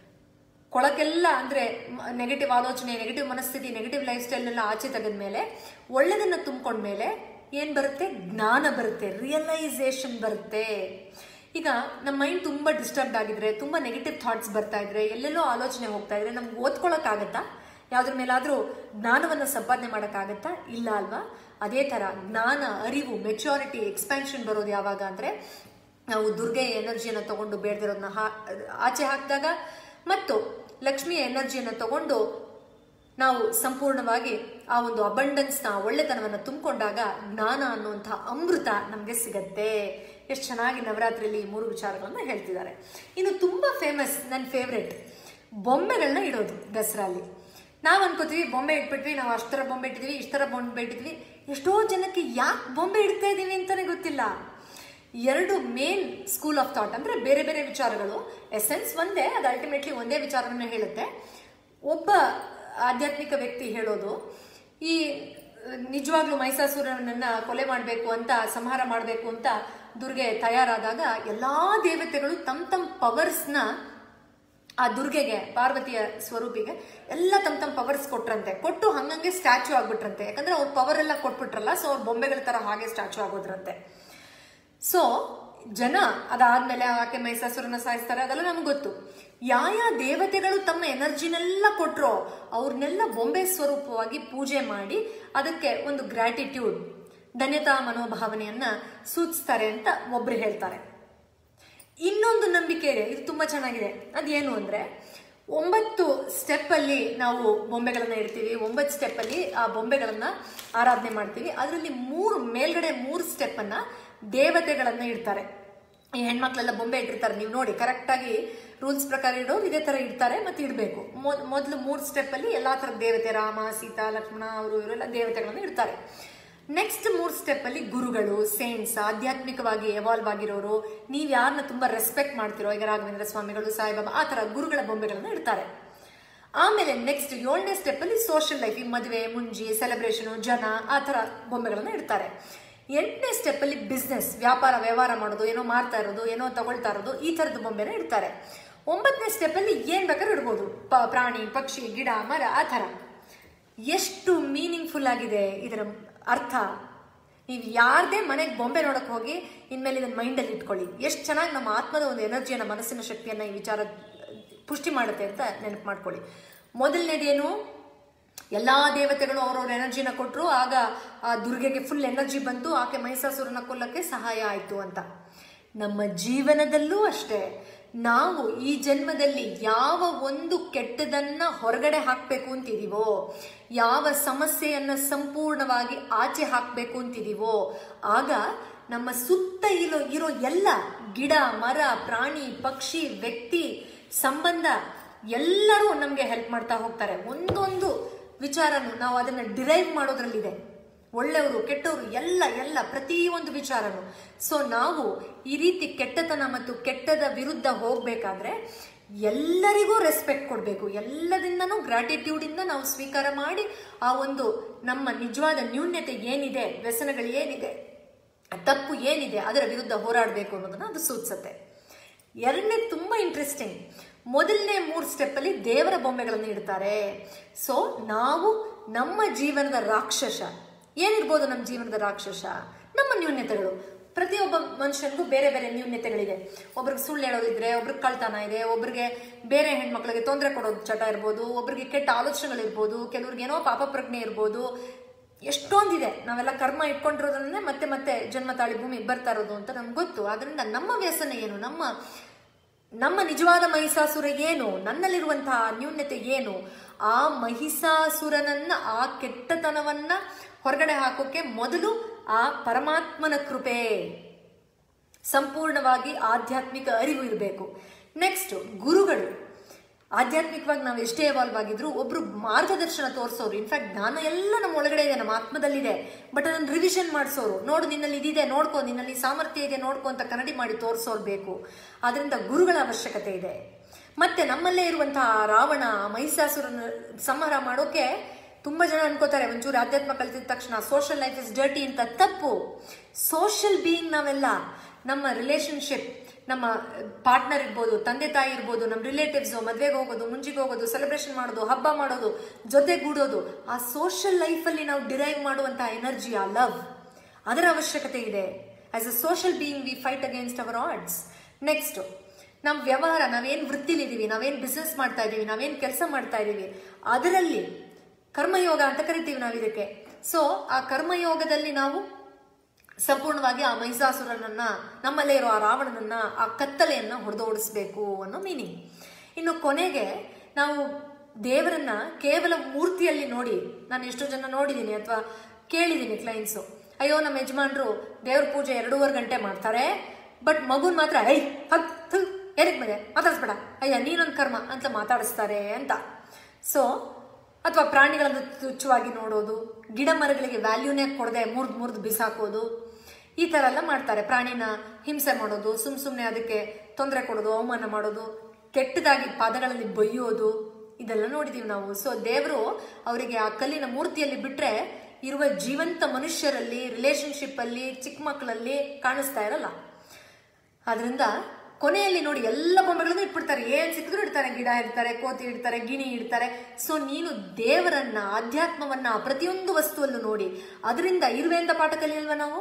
ಕೊಳಕೆಲ್ಲ ಅಂದ್ರೆ ನೆಗೆಟಿವ್ ಆಲೋಚನೆ ನೆಗೆಟಿವ್ ಮನಸ್ಥಿತಿ ನೆಗೆಟಿವ್ ಲೈಫ್ ಸ್ಟೈಲ್ನೆಲ್ಲ ಆಚೆ ತೆಗೆದ್ಮೇಲೆ ಒಳ್ಳೆದನ್ನ ತುಂಬ್ಕೊಂಡ್ಮೇಲೆ ಏನ್ ಬರುತ್ತೆ ಜ್ಞಾನ ಬರುತ್ತೆ ರಿಯಲೈಸೇಷನ್ ಬರುತ್ತೆ ಈಗ ನಮ್ಮ ಮೈಂಡ್ ತುಂಬಾ ಡಿಸ್ಟರ್ಬ್ ಆಗಿದ್ರೆ ತುಂಬಾ ನೆಗೆಟಿವ್ ಥಾಟ್ಸ್ ಬರ್ತಾ ಇದ್ರೆ ಎಲ್ಲೆಲ್ಲೋ ಆಲೋಚನೆ ಹೋಗ್ತಾ ಇದ್ರೆ ನಮ್ಗೆ ಓದ್ಕೊಳಕ್ಕಾಗತ್ತಾ ಯಾವ್ದ್ರ ಮೇಲಾದ್ರೂ ಜ್ಞಾನವನ್ನ ಸಂಪಾದನೆ ಮಾಡೋಕ್ಕಾಗತ್ತಾ ಇಲ್ಲ ಅಲ್ವಾ ಅದೇ ತರ ಜ್ಞಾನ ಅರಿವು ಮೆಚುರಿಟಿ ಎಕ್ಸ್ಪ್ಯಾನ್ಷನ್ ಬರೋದು ಯಾವಾಗ ಅಂದ್ರೆ ನಾವು ದುರ್ಗೆ ಎನರ್ಜಿಯನ್ನು ತಗೊಂಡು ಬೇಡದಿರೋದನ್ನ ಆಚೆ ಹಾಕಿದಾಗ ಮತ್ತು ಲಕ್ಷ್ಮಿಯ ಎನರ್ಜಿಯನ್ನು ತಗೊಂಡು ನಾವು ಸಂಪೂರ್ಣವಾಗಿ ಆ ಒಂದು ಅಬಂಡನ್ಸ್ನ ಒಳ್ಳೆತನವನ್ನು ತುಂಬಿಕೊಂಡಾಗ ಜ್ಞಾನ ಅನ್ನುವಂತಹ ಅಮೃತ ನಮಗೆ ಸಿಗತ್ತೆ ಎಷ್ಟು ಚೆನ್ನಾಗಿ ನವರಾತ್ರಿಯಲ್ಲಿ ಈ ಮೂರು ವಿಚಾರಗಳನ್ನ ಹೇಳ್ತಿದ್ದಾರೆ ಇನ್ನು ತುಂಬಾ ಫೇಮಸ್ ನನ್ನ ಫೇವ್ರೆಟ್ ಬೊಂಬೆಗಳನ್ನ ಇಡೋದು ದಸರಾಲಿ ನಾವು ಅನ್ಕೋತೀವಿ ಬೊಂಬೆ ಇಟ್ಬಿಟ್ವಿ ನಾವು ಅಷ್ಟರ ಬೊಂಬೆ ಇಟ್ಟಿದ್ವಿ ಇಷ್ಟರ ಬೊಂಬೆ ಇಟ್ಟಿದ್ವಿ ಎಷ್ಟೋ ಜನಕ್ಕೆ ಯಾಕೆ ಬೊಂಬೆ ಇಡ್ತಾ ಇದೀವಿ ಅಂತಾನೆ ಗೊತ್ತಿಲ್ಲ ಎರಡು ಮೇನ್ ಸ್ಕೂಲ್ ಆಫ್ ಥಾಟ್ ಅಂದ್ರೆ ಬೇರೆ ಬೇರೆ ವಿಚಾರಗಳು ಎಸೆನ್ಸ್ ಒಂದೇ ಅದು ಅಲ್ಟಿಮೇಟ್ಲಿ ಒಂದೇ ವಿಚಾರವನ್ನ ಹೇಳುತ್ತೆ ಒಬ್ಬ ಆಧ್ಯಾತ್ಮಿಕ ವ್ಯಕ್ತಿ ಹೇಳೋದು ಈ ನಿಜವಾಗ್ಲೂ ಮೈಸಾಸುರನನ್ನ ಕೊಲೆ ಮಾಡಬೇಕು ಅಂತ ಸಂಹಾರ ಮಾಡಬೇಕು ಅಂತ ದುರ್ಗೆ ತಯಾರಾದಾಗ ಎಲ್ಲಾ ದೇವತೆಗಳು ತಮ್ಮ ತಮ್ಮ ಪವರ್ಸ್ನ ಆ ದುರ್ಗೆಗೆ ಪಾರ್ವತಿಯ ಸ್ವರೂಪಿಗೆ ಎಲ್ಲ ತಮ್ಮ ತಮ್ಮ ಪವರ್ಸ್ ಕೊಟ್ರಂತೆ ಕೊಟ್ಟು ಹಂಗಂಗೆ ಸ್ಟ್ಯಾಚು ಆಗ್ಬಿಟ್ರಂತೆ ಯಾಕಂದ್ರೆ ಅವ್ರ ಪವರ್ ಎಲ್ಲ ಕೊಟ್ಬಿಟ್ರಲ್ಲ ಸೊ ಅವ್ರ ಬೊಂಬೆಗಳ ತರ ಹಾಗೆ ಸ್ಟ್ಯಾಚು ಆಗೋದ್ರಂತೆ ಸೊ ಜನ ಅದಾದ್ಮೇಲೆ ಆಕೆ ಮೈಸಾಸುರನ ಸಾಯಿಸ್ತಾರೆ ಅದೆಲ್ಲ ನಮ್ಗೆ ಗೊತ್ತು ಯಾವ ದೇವತೆಗಳು ತಮ್ಮ ಎನರ್ಜಿನೆಲ್ಲ ಕೊಟ್ರೋ ಅವ್ರನ್ನೆಲ್ಲ ಬೊಂಬೆ ಸ್ವರೂಪವಾಗಿ ಪೂಜೆ ಮಾಡಿ ಅದಕ್ಕೆ ಒಂದು ಗ್ರಾಟಿಟ್ಯೂಡ್ ಧನ್ಯತಾ ಮನೋಭಾವನೆಯನ್ನ ಸೂಚಿಸ್ತಾರೆ ಅಂತ ಒಬ್ರು ಹೇಳ್ತಾರೆ ಇನ್ನೊಂದು ನಂಬಿಕೆ ಇದೆ ಇದು ತುಂಬಾ ಚೆನ್ನಾಗಿದೆ ಅದೇನು ಅಂದ್ರೆ ಒಂಬತ್ತು ಸ್ಟೆಪ್ ಅಲ್ಲಿ ನಾವು ಬೊಂಬೆಗಳನ್ನ ಇಡ್ತೀವಿ ಒಂಬತ್ತು ಸ್ಟೆಪ್ ಅಲ್ಲಿ ಆ ಬೊಂಬೆಗಳನ್ನ ಆರಾಧನೆ ಮಾಡ್ತೀವಿ ಅದರಲ್ಲಿ ಮೂರು ಮೇಲ್ಗಡೆ ಮೂರು ಸ್ಟೆಪ್ ಅನ್ನ ದೇವತೆಗಳನ್ನ ಇಡ್ತಾರೆ ಈ ಹೆಣ್ಮಕ್ಳೆಲ್ಲ ಬೊಂಬೆ ಇಟ್ಟಿರ್ತಾರೆ ನೀವು ನೋಡಿ ಕರೆಕ್ಟ್ ಆಗಿ ರೂಲ್ಸ್ ಪ್ರಕಾರ ಇಡೋರು ಇದೇ ತರ ಇಡ್ತಾರೆ ಮತ್ತೆ ಇಡಬೇಕು ಮೊದಲು ಮೂರು ಸ್ಟೆಪ್ ಅಲ್ಲಿ ಎಲ್ಲಾ ತರದ ದೇವತೆ ರಾಮ ಸೀತಾ ಲಕ್ಷ್ಮಣ ಅವರು ಇವರೆಲ್ಲ ದೇವತೆಗಳನ್ನ ಇಡ್ತಾರೆ ನೆಕ್ಸ್ಟ್ ಮೂರ್ ಸ್ಟೆಪ್ ಅಲ್ಲಿ ಗುರುಗಳು ಸೇಂಟ್ಸ್ ಆಧ್ಯಾತ್ಮಿಕವಾಗಿ ಎವಾಲ್ವ್ ಆಗಿರೋರು ನೀವ್ ಯಾರನ್ನ ತುಂಬಾ ರೆಸ್ಪೆಕ್ಟ್ ಮಾಡ್ತಿರೋ ಈಗ ರಾಘವೇಂದ್ರ ಸ್ವಾಮಿಗಳು ಸಾಯಿಬಾಬಾ ಆ ತರ ಗುರುಗಳ ಬೊಂಬೆಗಳನ್ನ ಇಡ್ತಾರೆ ಆಮೇಲೆ ನೆಕ್ಸ್ಟ್ ಏಳನೇ ಸ್ಟೆಪ್ ಅಲ್ಲಿ ಸೋಷಿಯಲ್ ಲೈಫ್ ಈ ಮದುವೆ ಮುಂಜಿ ಸೆಲೆಬ್ರೇಷನ್ ಜನ ಆ ತರ ಬೊಂಬೆಗಳನ್ನ ಇಡ್ತಾರೆ ಎಂಟನೇ ಸ್ಟೆಪ್ ಅಲ್ಲಿ ಬಿಸ್ನೆಸ್ ವ್ಯಾಪಾರ ವ್ಯವಹಾರ ಮಾಡೋದು ಏನೋ ಮಾಡ್ತಾ ಇರೋದು ಏನೋ ತಗೊಳ್ತಾ ಇರೋದು ಈ ತರದ ಬೊಂಬೆನ ಇಡ್ತಾರೆ ಒಂಬತ್ತನೇ ಸ್ಟೆಪ್ ಅಲ್ಲಿ ಏನ್ ಬೇಕಾದ್ರೂ ಇಡ್ಬೋದು ಪ- ಪ್ರಾಣಿ ಪಕ್ಷಿ ಗಿಡ ಮರ ಆ ತರ ಎಷ್ಟು ಮೀನಿಂಗ್ಫುಲ್ ಆಗಿದೆ ಇದರ ಅರ್ಥ ನೀವು ಯಾರದೇ ಮನೆಗೆ ಬೊಂಬೆ ನೋಡಕ್ ಹೋಗಿ ಇನ್ಮೇಲೆ ಇದನ್ನ ಮೈಂಡಲ್ಲಿ ಇಟ್ಕೊಳ್ಳಿ ಎಷ್ಟು ಚೆನ್ನಾಗಿ ನಮ್ಮ ಆತ್ಮದ ಒಂದು ಎನರ್ಜಿಯನ್ನ ಮನಸ್ಸಿನ ಶಕ್ತಿಯನ್ನ ಈ ವಿಚಾರ ಪುಷ್ಟಿ ಮಾಡುತ್ತೆ ಅಂತ ನೆನಪು ಮಾಡ್ಕೊಳ್ಳಿ ಮೊದಲನೇದೇನು ಎಲ್ಲಾ ದೇವತೆಗಳು ಅವ್ರವ್ರ ಎನರ್ಜಿನ ಕೊಟ್ಟರು ಆಗ ಆ ದುರ್ಗೆಗೆ ಫುಲ್ ಎನರ್ಜಿ ಬಂತು ಆಕೆ ಮಹಿಷಾಸುರನ ಕೊಲ್ಲಕ್ಕೆ ಸಹಾಯ ಆಯ್ತು ಅಂತ ನಮ್ಮ ಜೀವನದಲ್ಲೂ ಅಷ್ಟೇ ನಾವು ಈ ಜನ್ಮದಲ್ಲಿ ಯಾವ ಒಂದು ಕೆಟ್ಟದನ್ನ ಹೊರಗಡೆ ಹಾಕ್ಬೇಕು ಅಂತಿದೀವೋ ಯಾವ ಸಮಸ್ಯೆಯನ್ನ ಸಂಪೂರ್ಣವಾಗಿ ಆಚೆ ಹಾಕ್ಬೇಕು ಅಂತಿದೀವೋ ಆಗ ನಮ್ಮ ಸುತ್ತ ಇರೋ ಇರೋ ಎಲ್ಲ ಗಿಡ ಮರ ಪ್ರಾಣಿ ಪಕ್ಷಿ ವ್ಯಕ್ತಿ ಸಂಬಂಧ ಎಲ್ಲರೂ ನಮಗೆ ಹೆಲ್ಪ್ ಮಾಡ್ತಾ ಹೋಗ್ತಾರೆ ಒಂದೊಂದು ವಿಚಾರನು ನಾವು ಅದನ್ನ ಡಿರೈವ್ ಮಾಡೋದ್ರಲ್ಲಿದೆ ಒಳ್ಳೆಯವರು ಕೆಟ್ಟವರು ಎಲ್ಲ ಎಲ್ಲ ಪ್ರತಿಯೊಂದು ವಿಚಾರನು ಸೊ ನಾವು ಈ ರೀತಿ ಕೆಟ್ಟತನ ಮತ್ತು ಕೆಟ್ಟದ ವಿರುದ್ಧ ಹೋಗ್ಬೇಕಾದ್ರೆ ಎಲ್ಲರಿಗೂ ರೆಸ್ಪೆಕ್ಟ್ ಕೊಡಬೇಕು ಎಲ್ಲದಿಂದನೂ ಗ್ರಾಟಿಟ್ಯೂಡ್ ಇಂದ ನಾವು ಸ್ವೀಕಾರ ಮಾಡಿ ಆ ಒಂದು ನಮ್ಮ ನಿಜವಾದ ನ್ಯೂನ್ಯತೆ ಏನಿದೆ ವ್ಯಸನಗಳು ಏನಿದೆ ತಪ್ಪು ಏನಿದೆ ಅದರ ವಿರುದ್ಧ ಹೋರಾಡಬೇಕು ಅನ್ನೋದನ್ನ ಅದು ಸೂಚಿಸುತ್ತೆ ಎರಡನೇ ತುಂಬಾ ಇಂಟ್ರೆಸ್ಟಿಂಗ್ ಮೊದಲನೇ ಮೂರು ಸ್ಟೆಪ್ ಅಲ್ಲಿ ದೇವರ ಬೊಂಬೆಗಳನ್ನು ಇಡ್ತಾರೆ ಸೊ ನಾವು ನಮ್ಮ ಜೀವನದ ರಾಕ್ಷಸ ಏನಿರ್ಬೋದು ನಮ್ಮ ಜೀವನದ ರಾಕ್ಷಸ ನಮ್ಮ ನ್ಯೂನ್ಯತೆಗಳು ಪ್ರತಿಯೊಬ್ಬ ಮನುಷ್ಯನಿಗೂ ಬೇರೆ ಬೇರೆ ನ್ಯೂನ್ಯತೆಗಳಿದೆ ಒಬ್ರಿಗೆ ಸುಳ್ಳು ಹೇಳೋದಿದ್ರೆ ಒಬ್ರಿಗೆ ಕಳ್ತನ ಇದೆ ಒಬ್ರಿಗೆ ಬೇರೆ ಹೆಣ್ಮಕ್ಳಿಗೆ ತೊಂದರೆ ಕೊಡೋದು ಚಟ ಇರ್ಬೋದು ಒಬ್ರಿಗೆ ಕೆಟ್ಟ ಆಲೋಚನೆಗಳಿರ್ಬೋದು ಕೆಲವ್ರಿಗೆ ಏನೋ ಪಾಪ ಪ್ರಜ್ಞೆ ಇರ್ಬೋದು ಎಷ್ಟೊಂದಿದೆ ನಾವೆಲ್ಲ ಕರ್ಮ ಇಟ್ಕೊಂಡಿರೋದ್ರನ್ನೇ ಮತ್ತೆ ಮತ್ತೆ ಜನ್ಮ ತಾಳಿ ಭೂಮಿಗೆ ಬರ್ತಾ ಇರೋದು ಅಂತ ನಮ್ಗೆ ಗೊತ್ತು ಆದ್ರಿಂದ ನಮ್ಮ ವ್ಯಸನ ಏನು ನಮ್ಮ ನಮ್ಮ ನಿಜವಾದ ಮಹಿಷಾಸುರ ಏನು ನನ್ನಲ್ಲಿರುವಂತಹ ನ್ಯೂನ್ಯತೆ ಏನು ಆ ಮಹಿಷಾಸುರನನ್ನ ಆ ಕೆಟ್ಟತನವನ್ನ ಹೊರಗಡೆ ಹಾಕೋಕೆ ಮೊದಲು ಆ ಪರಮಾತ್ಮನ ಕೃಪೆ ಸಂಪೂರ್ಣವಾಗಿ ಆಧ್ಯಾತ್ಮಿಕ ಅರಿವು ಇರಬೇಕು ನೆಕ್ಸ್ಟ್ ಗುರುಗಳು ಆಧ್ಯಾತ್ಮಿಕವಾಗಿ ನಾವು ಎಷ್ಟೇ ಎವಾಲ್ವ್ ಆಗಿದ್ರು ಒಬ್ರು ಮಾರ್ಗದರ್ಶನ ತೋರಿಸೋರು ಇನ್ಫ್ಯಾಕ್ಟ್ ಜ್ಞಾನ ಎಲ್ಲ ನಮ್ಮ ಒಳಗಡೆ ಇದೆ ನಮ್ಮ ಆತ್ಮದಲ್ಲಿದೆ ಬಟ್ ಅದನ್ನು ರಿವಿಷನ್ ಮಾಡಿಸೋರು ನೋಡು ನಿನ್ನಲ್ಲಿ ಇದಿದೆ ನೋಡ್ಕೋ ನಿನ್ನಲ್ಲಿ ಸಾಮರ್ಥ್ಯ ಇದೆ ನೋಡ್ಕೋ ಅಂತ ಕನ್ನಡಿ ಮಾಡಿ ತೋರಿಸೋರು ಬೇಕು ಆದ್ರಿಂದ ಗುರುಗಳ ಅವಶ್ಯಕತೆ ಇದೆ ಮತ್ತೆ ನಮ್ಮಲ್ಲೇ ಇರುವಂತಹ ರಾವಣ ಮಹಿಷಾಸುರನ ಸಂಹಾರ ಮಾಡೋಕೆ ತುಂಬಾ ಜನ ಅನ್ಕೋತಾರೆ ಒಂಚೂರು ಆಧ್ಯಾತ್ಮ ಕಲ್ತಿದ ತಕ್ಷಣ ಸೋಷಿಯಲ್ ಲೈಫ್ ಇಸ್ ಡರ್ಟಿ ಅಂತ ತಪ್ಪು ಸೋಷಿಯಲ್ ಬೀಯಿಂಗ್ ನಾವೆಲ್ಲ ನಮ್ಮ ರಿಲೇಶನ್ಶಿಪ್ ನಮ್ಮ ಪಾರ್ಟ್ನರ್ ಇರ್ಬೋದು ತಂದೆ ತಾಯಿ ಇರ್ಬೋದು ನಮ್ಮ ರಿಲೇಟಿವ್ಸ್ ಮದ್ವೆಗೆ ಹೋಗೋದು ಮುಂಜಿಗೆ ಹೋಗೋದು ಸೆಲೆಬ್ರೇಷನ್ ಮಾಡೋದು ಹಬ್ಬ ಮಾಡೋದು ಜೊತೆಗೂಡೋದು ಆ ಸೋಷಿಯಲ್ ಲೈಫಲ್ಲಿ ನಾವು ಡಿರೈವ್ ಮಾಡುವಂತಹ ಎನರ್ಜಿ ಆ ಲವ್ ಅದರ ಅವಶ್ಯಕತೆ ಇದೆ as a social being we fight against our odds next ನಮ್ಮ ವ್ಯವಹಾರ ನಾವೇನ್ ವೃತ್ತಿಲಿದ್ದೀವಿ ನಾವೇನ್ ಬಿಸ್ನೆಸ್ ಮಾಡ್ತಾ ಇದ್ದೀವಿ ನಾವೇನ್ ಕೆಲಸ ಮಾಡ್ತಾ ಇದ್ದೀವಿ ಅದರಲ್ಲಿ ಕರ್ಮಯೋಗ ಅಂತ ಕರಿತೀವಿ ನಾವು ಇದಕ್ಕೆ ಸೊ ಆ ಕರ್ಮಯೋಗದಲ್ಲಿ ನಾವು ಸಂಪೂರ್ಣವಾಗಿ ಆ ಮಹಿಷಾಸುರನನ್ನ ನಮ್ಮಲ್ಲೇ ಇರೋ ಆ ರಾವಣನನ್ನ ಆ ಕತ್ತಲೆಯನ್ನ ಹೊಡೆದೋಡಿಸ್ಬೇಕು ಅನ್ನೋ ಮೀನಿಂಗ್ ಇನ್ನು ಕೊನೆಗೆ ನಾವು ದೇವರನ್ನ ಕೇವಲ ಮೂರ್ತಿಯಲ್ಲಿ ನೋಡಿ ನಾನು ಎಷ್ಟೋ ಜನ ನೋಡಿದ್ದೀನಿ ಅಥವಾ ಕೇಳಿದ್ದೀನಿ ಕ್ಲೈಂಟ್ಸು ಅಯ್ಯೋ ನಮ್ಮ ಯಜಮಾನ್ರು ದೇವ್ರ ಪೂಜೆ ಎರಡೂವರೆ ಗಂಟೆ ಮಾಡ್ತಾರೆ ಬಟ್ ಮಗುನ್ ಮಾತ್ರ ಐ ಹಗ್ ಥು ಏನಕ್ಕೆ ಮೇಲೆ ಮಾತಾಡಿಸ್ಬೇಡ ಅಯ್ಯ ನೀನೊಂದು ಕರ್ಮ ಅಂತ ಮಾತಾಡಿಸ್ತಾರೆ ಅಂತ ಸೊ ಅಥವಾ ಪ್ರಾಣಿಗಳನ್ನು ತುಚ್ಛವಾಗಿ ನೋಡೋದು ಗಿಡ ಮರಗಳಿಗೆ ವ್ಯಾಲ್ಯೂನೇ ಕೊಡದೆ ಮುರಿದು ಮುರಿದು ಬಿಸಾಕೋದು ಈ ಥರ ಎಲ್ಲ ಮಾಡ್ತಾರೆ ಪ್ರಾಣಿನ ಹಿಂಸೆ ಮಾಡೋದು ಸುಮ್ ಸುಮ್ಮನೆ ಅದಕ್ಕೆ ತೊಂದರೆ ಕೊಡೋದು ಅವಮಾನ ಮಾಡೋದು ಕೆಟ್ಟದಾಗಿ ಪಾದಗಳಲ್ಲಿ ಬೈಯೋದು ಇದೆಲ್ಲ ನೋಡಿದೀವಿ ನಾವು ಸೊ ದೇವರು ಅವರಿಗೆ ಆ ಕಲ್ಲಿನ ಮೂರ್ತಿಯಲ್ಲಿ ಬಿಟ್ರೆ ಇರುವ ಜೀವಂತ ಮನುಷ್ಯರಲ್ಲಿ ರಿಲೇಶನ್ಶಿಪ್ ಅಲ್ಲಿ ಚಿಕ್ಕ ಮಕ್ಕಳಲ್ಲಿ ಕಾಣಿಸ್ತಾ ಇರಲ್ಲ ಆದ್ರಿಂದ ಕೊನೆಯಲ್ಲಿ ನೋಡಿ ಎಲ್ಲ ಬೊಂಬೆಗಳನ್ನು ಇಟ್ಬಿಡ್ತಾರೆ ಏನ್ ಸಿಕ್ಕಿದ್ರು ಇಡ್ತಾರೆ ಗಿಡ ಇಡ್ತಾರೆ ಕೋತಿ ಇಡ್ತಾರೆ ಗಿಣಿ ಇಡ್ತಾರೆ ಸೊ ನೀನು ದೇವರನ್ನ ಆಧ್ಯಾತ್ಮವನ್ನ ಪ್ರತಿಯೊಂದು ವಸ್ತುವಲ್ಲೂ ನೋಡಿ ಅದರಿಂದ ಇರುವೆಯಿಂದ ಪಾಠ ಕಲಿಯಲ್ವಾ ನಾವು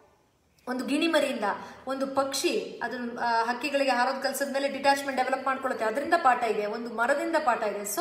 ಒಂದು ಗಿಣಿ ಮರಿಯಿಂದ ಒಂದು ಪಕ್ಷಿ ಅದನ್ನ ಆ, ಹಕ್ಕಿಗಳಿಗೆ ಹಾರೋದು ಕಲ್ಸದ ಮೇಲೆ ಡಿಟ್ಯಾಚ್ಮೆಂಟ್ ಡೆವಲಪ್ ಮಾಡ್ಕೊಳ್ಳುತ್ತೆ ಅದರಿಂದ ಪಾಠ ಇದೆ ಒಂದು ಮರದಿಂದ ಪಾಠ ಇದೆ ಸೊ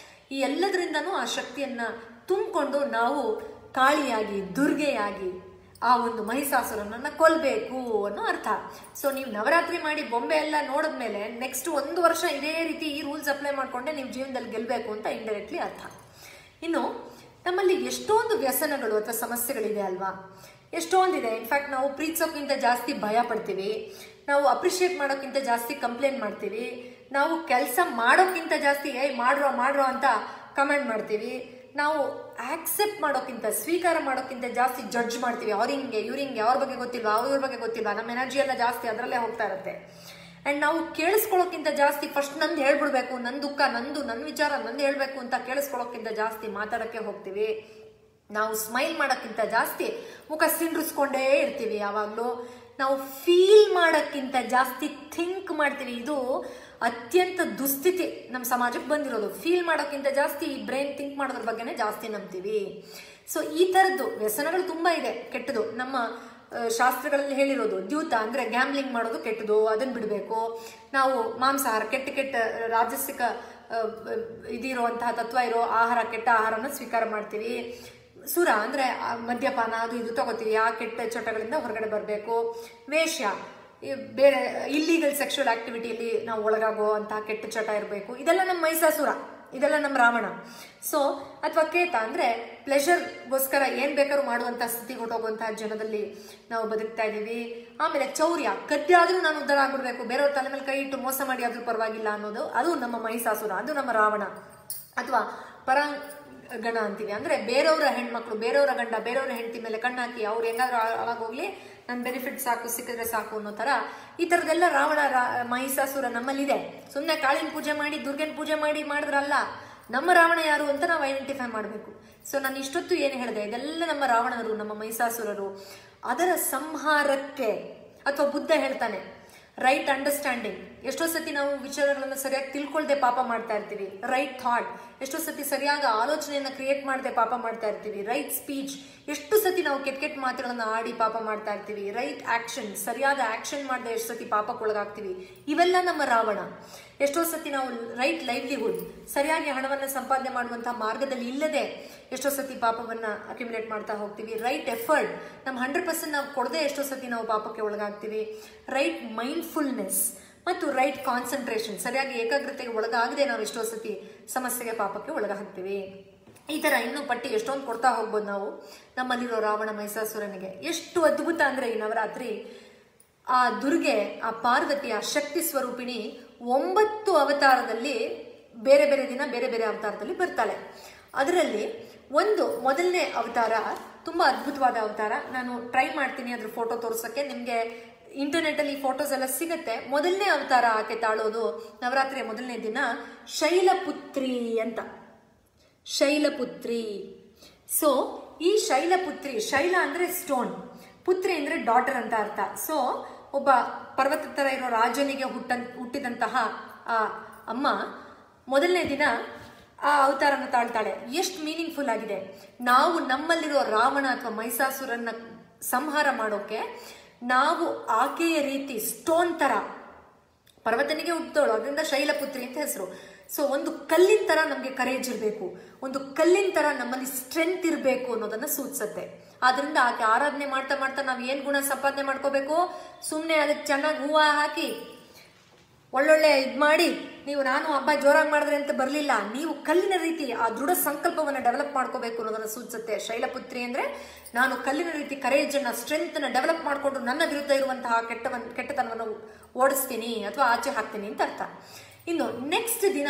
ಈ ಎಲ್ಲದರಿಂದನೂ ಆ ಶಕ್ತಿಯನ್ನ ತುಂಬಿಕೊಂಡು ನಾವು ಕಾಳಿಯಾಗಿ ದುರ್ಗೆಯಾಗಿ ಆ ಒಂದು ಮಹಿಷಾಸುರನನ್ನ ಕೊಲ್ಬೇಕು ಅನ್ನೋ ಅರ್ಥ ಸೊ ನೀವು ನವರಾತ್ರಿ ಮಾಡಿ ಬೊಂಬೆ ಎಲ್ಲ ನೋಡಿದ್ಮೇಲೆ ನೆಕ್ಸ್ಟ್ ಒಂದು ವರ್ಷ ಇದೇ ರೀತಿ ಈ ರೂಲ್ಸ್ ಅಪ್ಲೈ ಮಾಡ್ಕೊಂಡೆ ನೀವು ಜೀವನದಲ್ಲಿ ಗೆಲ್ಬೇಕು ಅಂತ ಇಂಡೈರೆಕ್ಟ್ಲಿ ಅರ್ಥ ಇನ್ನು ನಮ್ಮಲ್ಲಿ ಎಷ್ಟೊಂದು ವ್ಯಸನಗಳು ಅಥವಾ ಸಮಸ್ಯೆಗಳಿದೆ ಅಲ್ವಾ ಎಷ್ಟೊಂದಿದೆ ಇನ್ಫ್ಯಾಕ್ಟ್ ನಾವು ಪ್ರೀತಿಸೋಕ್ಕಿಂತ ಜಾಸ್ತಿ ಭಯ ಪಡ್ತೀವಿ ನಾವು ಅಪ್ರಿಷಿಯೇಟ್ ಮಾಡೋಕ್ಕಿಂತ ಜಾಸ್ತಿ ಕಂಪ್ಲೇಂಟ್ ಮಾಡ್ತೀವಿ ನಾವು ಕೆಲಸ ಮಾಡೋಕ್ಕಿಂತ ಜಾಸ್ತಿ ಏಯ್ ಮಾಡ್ರೋ ಮಾಡ್ರೋ ಅಂತ ಕಮೆಂಟ್ ಮಾಡ್ತೀವಿ ನಾವು ಆಕ್ಸೆಪ್ಟ್ ಮಾಡೋಕ್ಕಿಂತ ಸ್ವೀಕಾರ ಮಾಡೋಕ್ಕಿಂತ ಜಾಸ್ತಿ ಜಡ್ಜ್ ಮಾಡ್ತೀವಿ ಅವ್ರ ಹಿಂಗೆ ಇವ್ರ ಹಿಂಗೆ ಅವ್ರ ಬಗ್ಗೆ ಗೊತ್ತಿಲ್ವಾ ಅವ್ರ ಬಗ್ಗೆ ಗೊತ್ತಿಲ್ವಾ ನಮ್ಮ ಎನರ್ಜಿ ಎಲ್ಲ ಜಾಸ್ತಿ ಅದರಲ್ಲೇ ಹೋಗ್ತಾ ಇರುತ್ತೆ ಅಂಡ್ ನಾವು ಕೇಳಿಸ್ಕೊಳ್ಳೋಕ್ಕಿಂತ ಜಾಸ್ತಿ ಫಸ್ಟ್ ನಂದು ಹೇಳ್ಬಿಡ್ಬೇಕು ನನ್ನ ದುಃಖ ನಂದು ನನ್ನ ವಿಚಾರ ನಂದು ಹೇಳ್ಬೇಕು ಅಂತ ಕೇಳಿಸ್ಕೊಳ್ಳೋಕ್ಕಿಂತ ಜಾಸ್ತಿ ಮಾತಾಡಕ್ಕೆ ಹೋಗ್ತೀವಿ ನಾವು ಸ್ಮೈಲ್ ಮಾಡೋಕ್ಕಿಂತ ಜಾಸ್ತಿ ಮುಖ ಸಿಂಡ್ರಿಸ್ಕೊಂಡೇ ಇರ್ತೀವಿ ಯಾವಾಗಲೂ ನಾವು ಫೀಲ್ ಮಾಡೋಕ್ಕಿಂತ ಜಾಸ್ತಿ ಥಿಂಕ್ ಮಾಡ್ತೀವಿ ಇದು ಅತ್ಯಂತ ದುಸ್ಥಿತಿ ನಮ್ಮ ಸಮಾಜಕ್ಕೆ ಬಂದಿರೋದು ಫೀಲ್ ಮಾಡೋಕ್ಕಿಂತ ಜಾಸ್ತಿ ಈ ಬ್ರೈನ್ ಥಿಂಕ್ ಮಾಡೋದ್ರ ಬಗ್ಗೆನೇ ಜಾಸ್ತಿ ನಂಬ್ತೀವಿ ಸೊ ಈ ಥರದ್ದು ವ್ಯಸನಗಳು ತುಂಬ ಇದೆ ಕೆಟ್ಟದು ನಮ್ಮ ಆ, ಶಾಸ್ತ್ರಗಳಲ್ಲಿ ಹೇಳಿರೋದು ದ್ಯೂತ ಅಂದ್ರೆ ಗ್ಯಾಮ್ಲಿಂಗ್ ಮಾಡೋದು ಕೆಟ್ಟದು ಅದನ್ನ ಬಿಡಬೇಕು ನಾವು ಮಾಂಸಾಹಾರ ಕೆಟ್ಟ ಕೆಟ್ಟ ರಾಜಸಿಕ ಆ, ಇದಿರುವಂತಹ ತತ್ವ ಇರೋ ಆಹಾರ ಕೆಟ್ಟ ಆಹಾರನ ಸ್ವೀಕಾರ ಮಾಡ್ತೀವಿ ಸುರ ಅಂದ್ರೆ ಆ, ಮದ್ಯಪಾನ ಅದು ಇದು ತಗೋತೀವಿ ಆ ಕೆಟ್ಟ ಚಟಗಳಿಂದ ಹೊರಗಡೆ ಬರಬೇಕು ವೇಷ್ಯ ಈ ಬೇರೆ ಇಲ್ಲೀಗಲ್ ಸೆಕ್ಷುವಲ್ ಆಕ್ಟಿವಿಟಿಯಲ್ಲಿ ನಾವು ಒಳಗಾಗೋ ಅಂತಹ ಕೆಟ್ಟ ಚಟ ಇರಬೇಕು ಇದೆಲ್ಲ ನಮ್ಮ ಮೈಸಾಸುರ ಇದೆಲ್ಲ ನಮ್ಮ ರಾವಣ ಸೊ ಅಥವಾ ಕೇತ ಅಂದ್ರೆ ಪ್ಲೆಷರ್ಗೋಸ್ಕರ ಏನ್ ಬೇಕಾದ್ರೂ ಮಾಡುವಂತ ಸ್ಥಿತಿಗೆ ಹೊಟ್ಟೋಗುವಂತಹ ಜನದಲ್ಲಿ ನಾವು ಬದುಕ್ತಾ ಇದೀವಿ ಆಮೇಲೆ ಚೌರ್ಯ ಕದ್ದಾದ್ರೂ ನಾನು ಉದ್ಧಾರ ಆಗ್ಬಿಡ್ಬೇಕು ಬೇರೆಯವ್ರ ತಲೆ ಮೇಲೆ ಕೈ ಇಟ್ಟು ಮೋಸ ಮಾಡಿ ಆದ್ರೂ ಪರವಾಗಿಲ್ಲ ಅನ್ನೋದು ಅದು ನಮ್ಮ ಮಹಿಷಾಸುರ ಅದು ನಮ್ಮ ರಾವಣ ಅಥವಾ ಪರಾಂಗಣ ಅಂತೀವಿ ಅಂದ್ರೆ ಬೇರೆಯವರ ಹೆಣ್ಮಕ್ಳು ಬೇರೆಯವರ ಗಂಡ ಬೇರೆಯವರ ಹೆಂಡತಿ ಮೇಲೆ ಕಣ್ಣಾಕಿ ಅವ್ರು ಹೆಂಗಾದ್ರೂ ಹಾಳಾಗೋಗ್ಲಿ ನನ್ನ ಬೆನಿಫಿಟ್ ಸಾಕು ಸಿಕ್ಕಿದ್ರೆ ಸಾಕು ಅನ್ನೋ ತರ ಈ ತರದೆಲ್ಲ ರಾವಣ ರಾ- ಮಹಿಷಾಸುರ ನಮ್ಮಲ್ಲಿದೆ ಸುಮ್ಮನೆ ಕಾಳಿನ ಪೂಜೆ ಮಾಡಿ ದುರ್ಗನ್ ಪೂಜೆ ಮಾಡಿ ಮಾಡಿದ್ರಲ್ಲ ನಮ್ಮ ರಾವಣ ಯಾರು ಅಂತ ನಾವು ಐಡೆಂಟಿಫೈ ಮಾಡಬೇಕು ಸೊ ನಾನು ಇಷ್ಟೊತ್ತು ಏನು ಹೇಳಿದೆ ಇದೆಲ್ಲ ನಮ್ಮ ರಾವಣರು ನಮ್ಮ ಮಹಿಷಾಸುರರು ಅದರ ಸಂಹಾರಕ್ಕೆ ಅಥವಾ ಬುದ್ಧ ಹೇಳ್ತಾನೆ ರೈಟ್ ಅಂಡರ್ಸ್ಟ್ಯಾಂಡಿಂಗ್ ಎಷ್ಟೋ ಸತಿ ನಾವು ವಿಚಾರಗಳನ್ನು ಸರಿಯಾಗಿ ತಿಳ್ಕೊಳ್ದೆ ಪಾಪ ಮಾಡ್ತಾ ಇರ್ತೀವಿ ರೈಟ್ ಥಾಟ್ ಎಷ್ಟೋ ಸತಿ ಸರಿಯಾದ ಆಲೋಚನೆಯನ್ನ ಕ್ರಿಯೇಟ್ ಮಾಡದೆ ಪಾಪ ಮಾಡ್ತಾ ಇರ್ತೀವಿ ರೈಟ್ ಸ್ಪೀಚ್ ಎಷ್ಟು ಸತಿ ನಾವು ಕೆಟ್ಟ ಕೆಟ್ಟ ಮಾತುಗಳನ್ನ ಆಡಿ ಪಾಪ ಮಾಡ್ತಾ ಇರ್ತೀವಿ ರೈಟ್ ಆಕ್ಷನ್ ಸರಿಯಾದ ಆಕ್ಷನ್ ಮಾಡದೆ ಎಷ್ಟು ಸತಿ ಪಾಪಕ್ಕೊಳಗಾಗ್ತೀವಿ ಇವೆಲ್ಲ ನಮ್ಮ ರಾವಣ ಎಷ್ಟೋ ಸತಿ ನಾವು ರೈಟ್ ಲೈವ್ಲಿಹುಡ್ ಸರಿಯಾಗಿ ಹಣವನ್ನು ಸಂಪಾದನೆ ಮಾಡುವಂತಹ ಮಾರ್ಗದಲ್ಲಿ ಇಲ್ಲದೆ ಎಷ್ಟೋ ಸತಿ ಪಾಪವನ್ನ ಅಕ್ಯುಮುಲೇಟ್ ಮಾಡ್ತಾ ಹೋಗ್ತೀವಿ ರೈಟ್ ಎಫರ್ಟ್ ನಮ್ಮ ಹಂಡ್ರೆಡ್ ಪರ್ಸೆಂಟ್ ನಾವು ಕೊಡದೆ ಎಷ್ಟೋ ಸತಿ ನಾವು ಪಾಪಕ್ಕೆ ಒಳಗಾಗ್ತೀವಿ ರೈಟ್ ಮೈಂಡ್ಫುಲ್ನೆಸ್ ಮತ್ತು ರೈಟ್ ಕಾನ್ಸಂಟ್ರೇಷನ್ ಸರಿಯಾಗಿ ಏಕಾಗ್ರತೆಗೆ ಒಳಗಾಗದೆ ನಾವು ಎಷ್ಟೋ ಸತಿ ಸಮಸ್ಯೆಗೆ ಪಾಪಕ್ಕೆ ಒಳಗಾಗ್ತೀವಿ ಈ ತರ ಇನ್ನೂ ಪಟ್ಟಿ ಎಷ್ಟೊಂದು ಕೊಡ್ತಾ ಹೋಗ್ಬೋದು ನಾವು ನಮ್ಮಲ್ಲಿರೋ ರಾವಣ ಮೈಸಾಸುರನಿಗೆ ಎಷ್ಟು ಅದ್ಭುತ ಅಂದ್ರೆ ಈ ನವರಾತ್ರಿ ಆ ದುರ್ಗೆ ಆ ಪಾರ್ವತಿ ಆ ಶಕ್ತಿ ಸ್ವರೂಪಿಣಿ ಒಂಬತ್ತು ಅವತಾರದಲ್ಲಿ ಬೇರೆ ಬೇರೆ ದಿನ ಬೇರೆ ಬೇರೆ ಅವತಾರದಲ್ಲಿ ಬರ್ತಾಳೆ ಅದರಲ್ಲಿ ಒಂದು ಮೊದಲನೇ ಅವತಾರ ತುಂಬಾ ಅದ್ಭುತವಾದ ಅವತಾರ ನಾನು ಟ್ರೈ ಮಾಡ್ತೀನಿ ಅದ್ರ ಫೋಟೋ ತೋರ್ಸಕ್ಕೆ ನಿಮ್ಗೆ ಇಂಟರ್ನೆಟ್ ಅಲ್ಲಿ ಫೋಟೋಸ್ ಎಲ್ಲ ಸಿಗುತ್ತೆ ಮೊದಲನೇ ಅವತಾರ ಆಕೆ ತಾಳೋದು ನವರಾತ್ರಿಯ ಮೊದಲನೇ ದಿನ ಶೈಲಪುತ್ರಿ ಅಂತ ಶೈಲಪುತ್ರಿ ಸೊ ಈ ಶೈಲಪುತ್ರಿ ಶೈಲ ಅಂದ್ರೆ ಸ್ಟೋನ್ ಪುತ್ರಿ ಅಂದ್ರೆ ಡಾಟರ್ ಅಂತ ಅರ್ಥ ಸೊ ಒಬ್ಬ ಪರ್ವತ ತರ ಇರೋ ರಾಜನಿಗೆ ಹುಟ್ಟ ಹುಟ್ಟಿದಂತಹ ಆ ಅಮ್ಮ ಮೊದಲನೇ ದಿನ ಆ ಅವತಾರನ ತಾಳ್ತಾಳೆ ಎಷ್ಟು ಮೀನಿಂಗ್ಫುಲ್ ಆಗಿದೆ ನಾವು ನಮ್ಮಲ್ಲಿರೋ ರಾವಣ ಅಥವಾ ಮೈಸಾಸುರನ್ನ ಸಂಹಾರ ಮಾಡೋಕೆ ನಾವು ಆಕೆಯ ರೀತಿ ಸ್ಟೋನ್ ತರ ಪರ್ವತನಿಗೆ ಹುಟ್ಟೋಳು ಅದರಿಂದ ಶೈಲಪುತ್ರಿ ಅಂತ ಹೆಸರು ಸೊ ಒಂದು ಕಲ್ಲಿನ ತರ ನಮಗೆ ಕರೇಜ್ ಇರಬೇಕು ಒಂದು ಕಲ್ಲಿನ ತರ ನಮ್ಮಲ್ಲಿ ಸ್ಟ್ರೆಂತ್ ಇರಬೇಕು ಅನ್ನೋದನ್ನ ಸೂಚಿಸುತ್ತೆ ಆದ್ರಿಂದ ಆಕೆ ಆರಾಧನೆ ಮಾಡ್ತಾ ಮಾಡ್ತಾ ನಾವು ಏನ್ ಗುಣ ಸಂಪಾದನೆ ಮಾಡ್ಕೋಬೇಕು ಸುಮ್ಮನೆ ಅದಕ್ಕೆ ಚೆನ್ನಾಗಿ ಹೂವ ಹಾಕಿ ಒಳ್ಳೊಳ್ಳೆ ಇದ್ ಮಾಡಿ ನೀವು ನಾನು ಹಬ್ಬ ಜೋರಾಗಿ ಮಾಡಿದ್ರೆ ಅಂತ ಬರಲಿಲ್ಲ ನೀವು ಕಲ್ಲಿನ ರೀತಿ ಆ ದೃಢ ಸಂಕಲ್ಪವನ್ನ ಡೆವಲಪ್ ಮಾಡ್ಕೋಬೇಕು ಅನ್ನೋದನ್ನ ಸೂಚಿಸುತ್ತೆ ಶೈಲಪುತ್ರಿ ಅಂದ್ರೆ ನಾನು ಕಲ್ಲಿನ ರೀತಿ ಕರೇಜ್ ಅನ್ನ ಸ್ಟ್ರೆಂತ್ ನ ಡೆವಲಪ್ ಮಾಡಿಕೊಂಡು ನನ್ನ ವಿರುದ್ಧ ಇರುವಂತಹ ಕೆಟ್ಟವನ್ ಕೆಟ್ಟತನವನ್ನು ಓಡಿಸ್ತೀನಿ ಅಥವಾ ಆಚೆ ಹಾಕ್ತೀನಿ ಅಂತ ಅರ್ಥ ಇನ್ನು ನೆಕ್ಸ್ಟ್ ದಿನ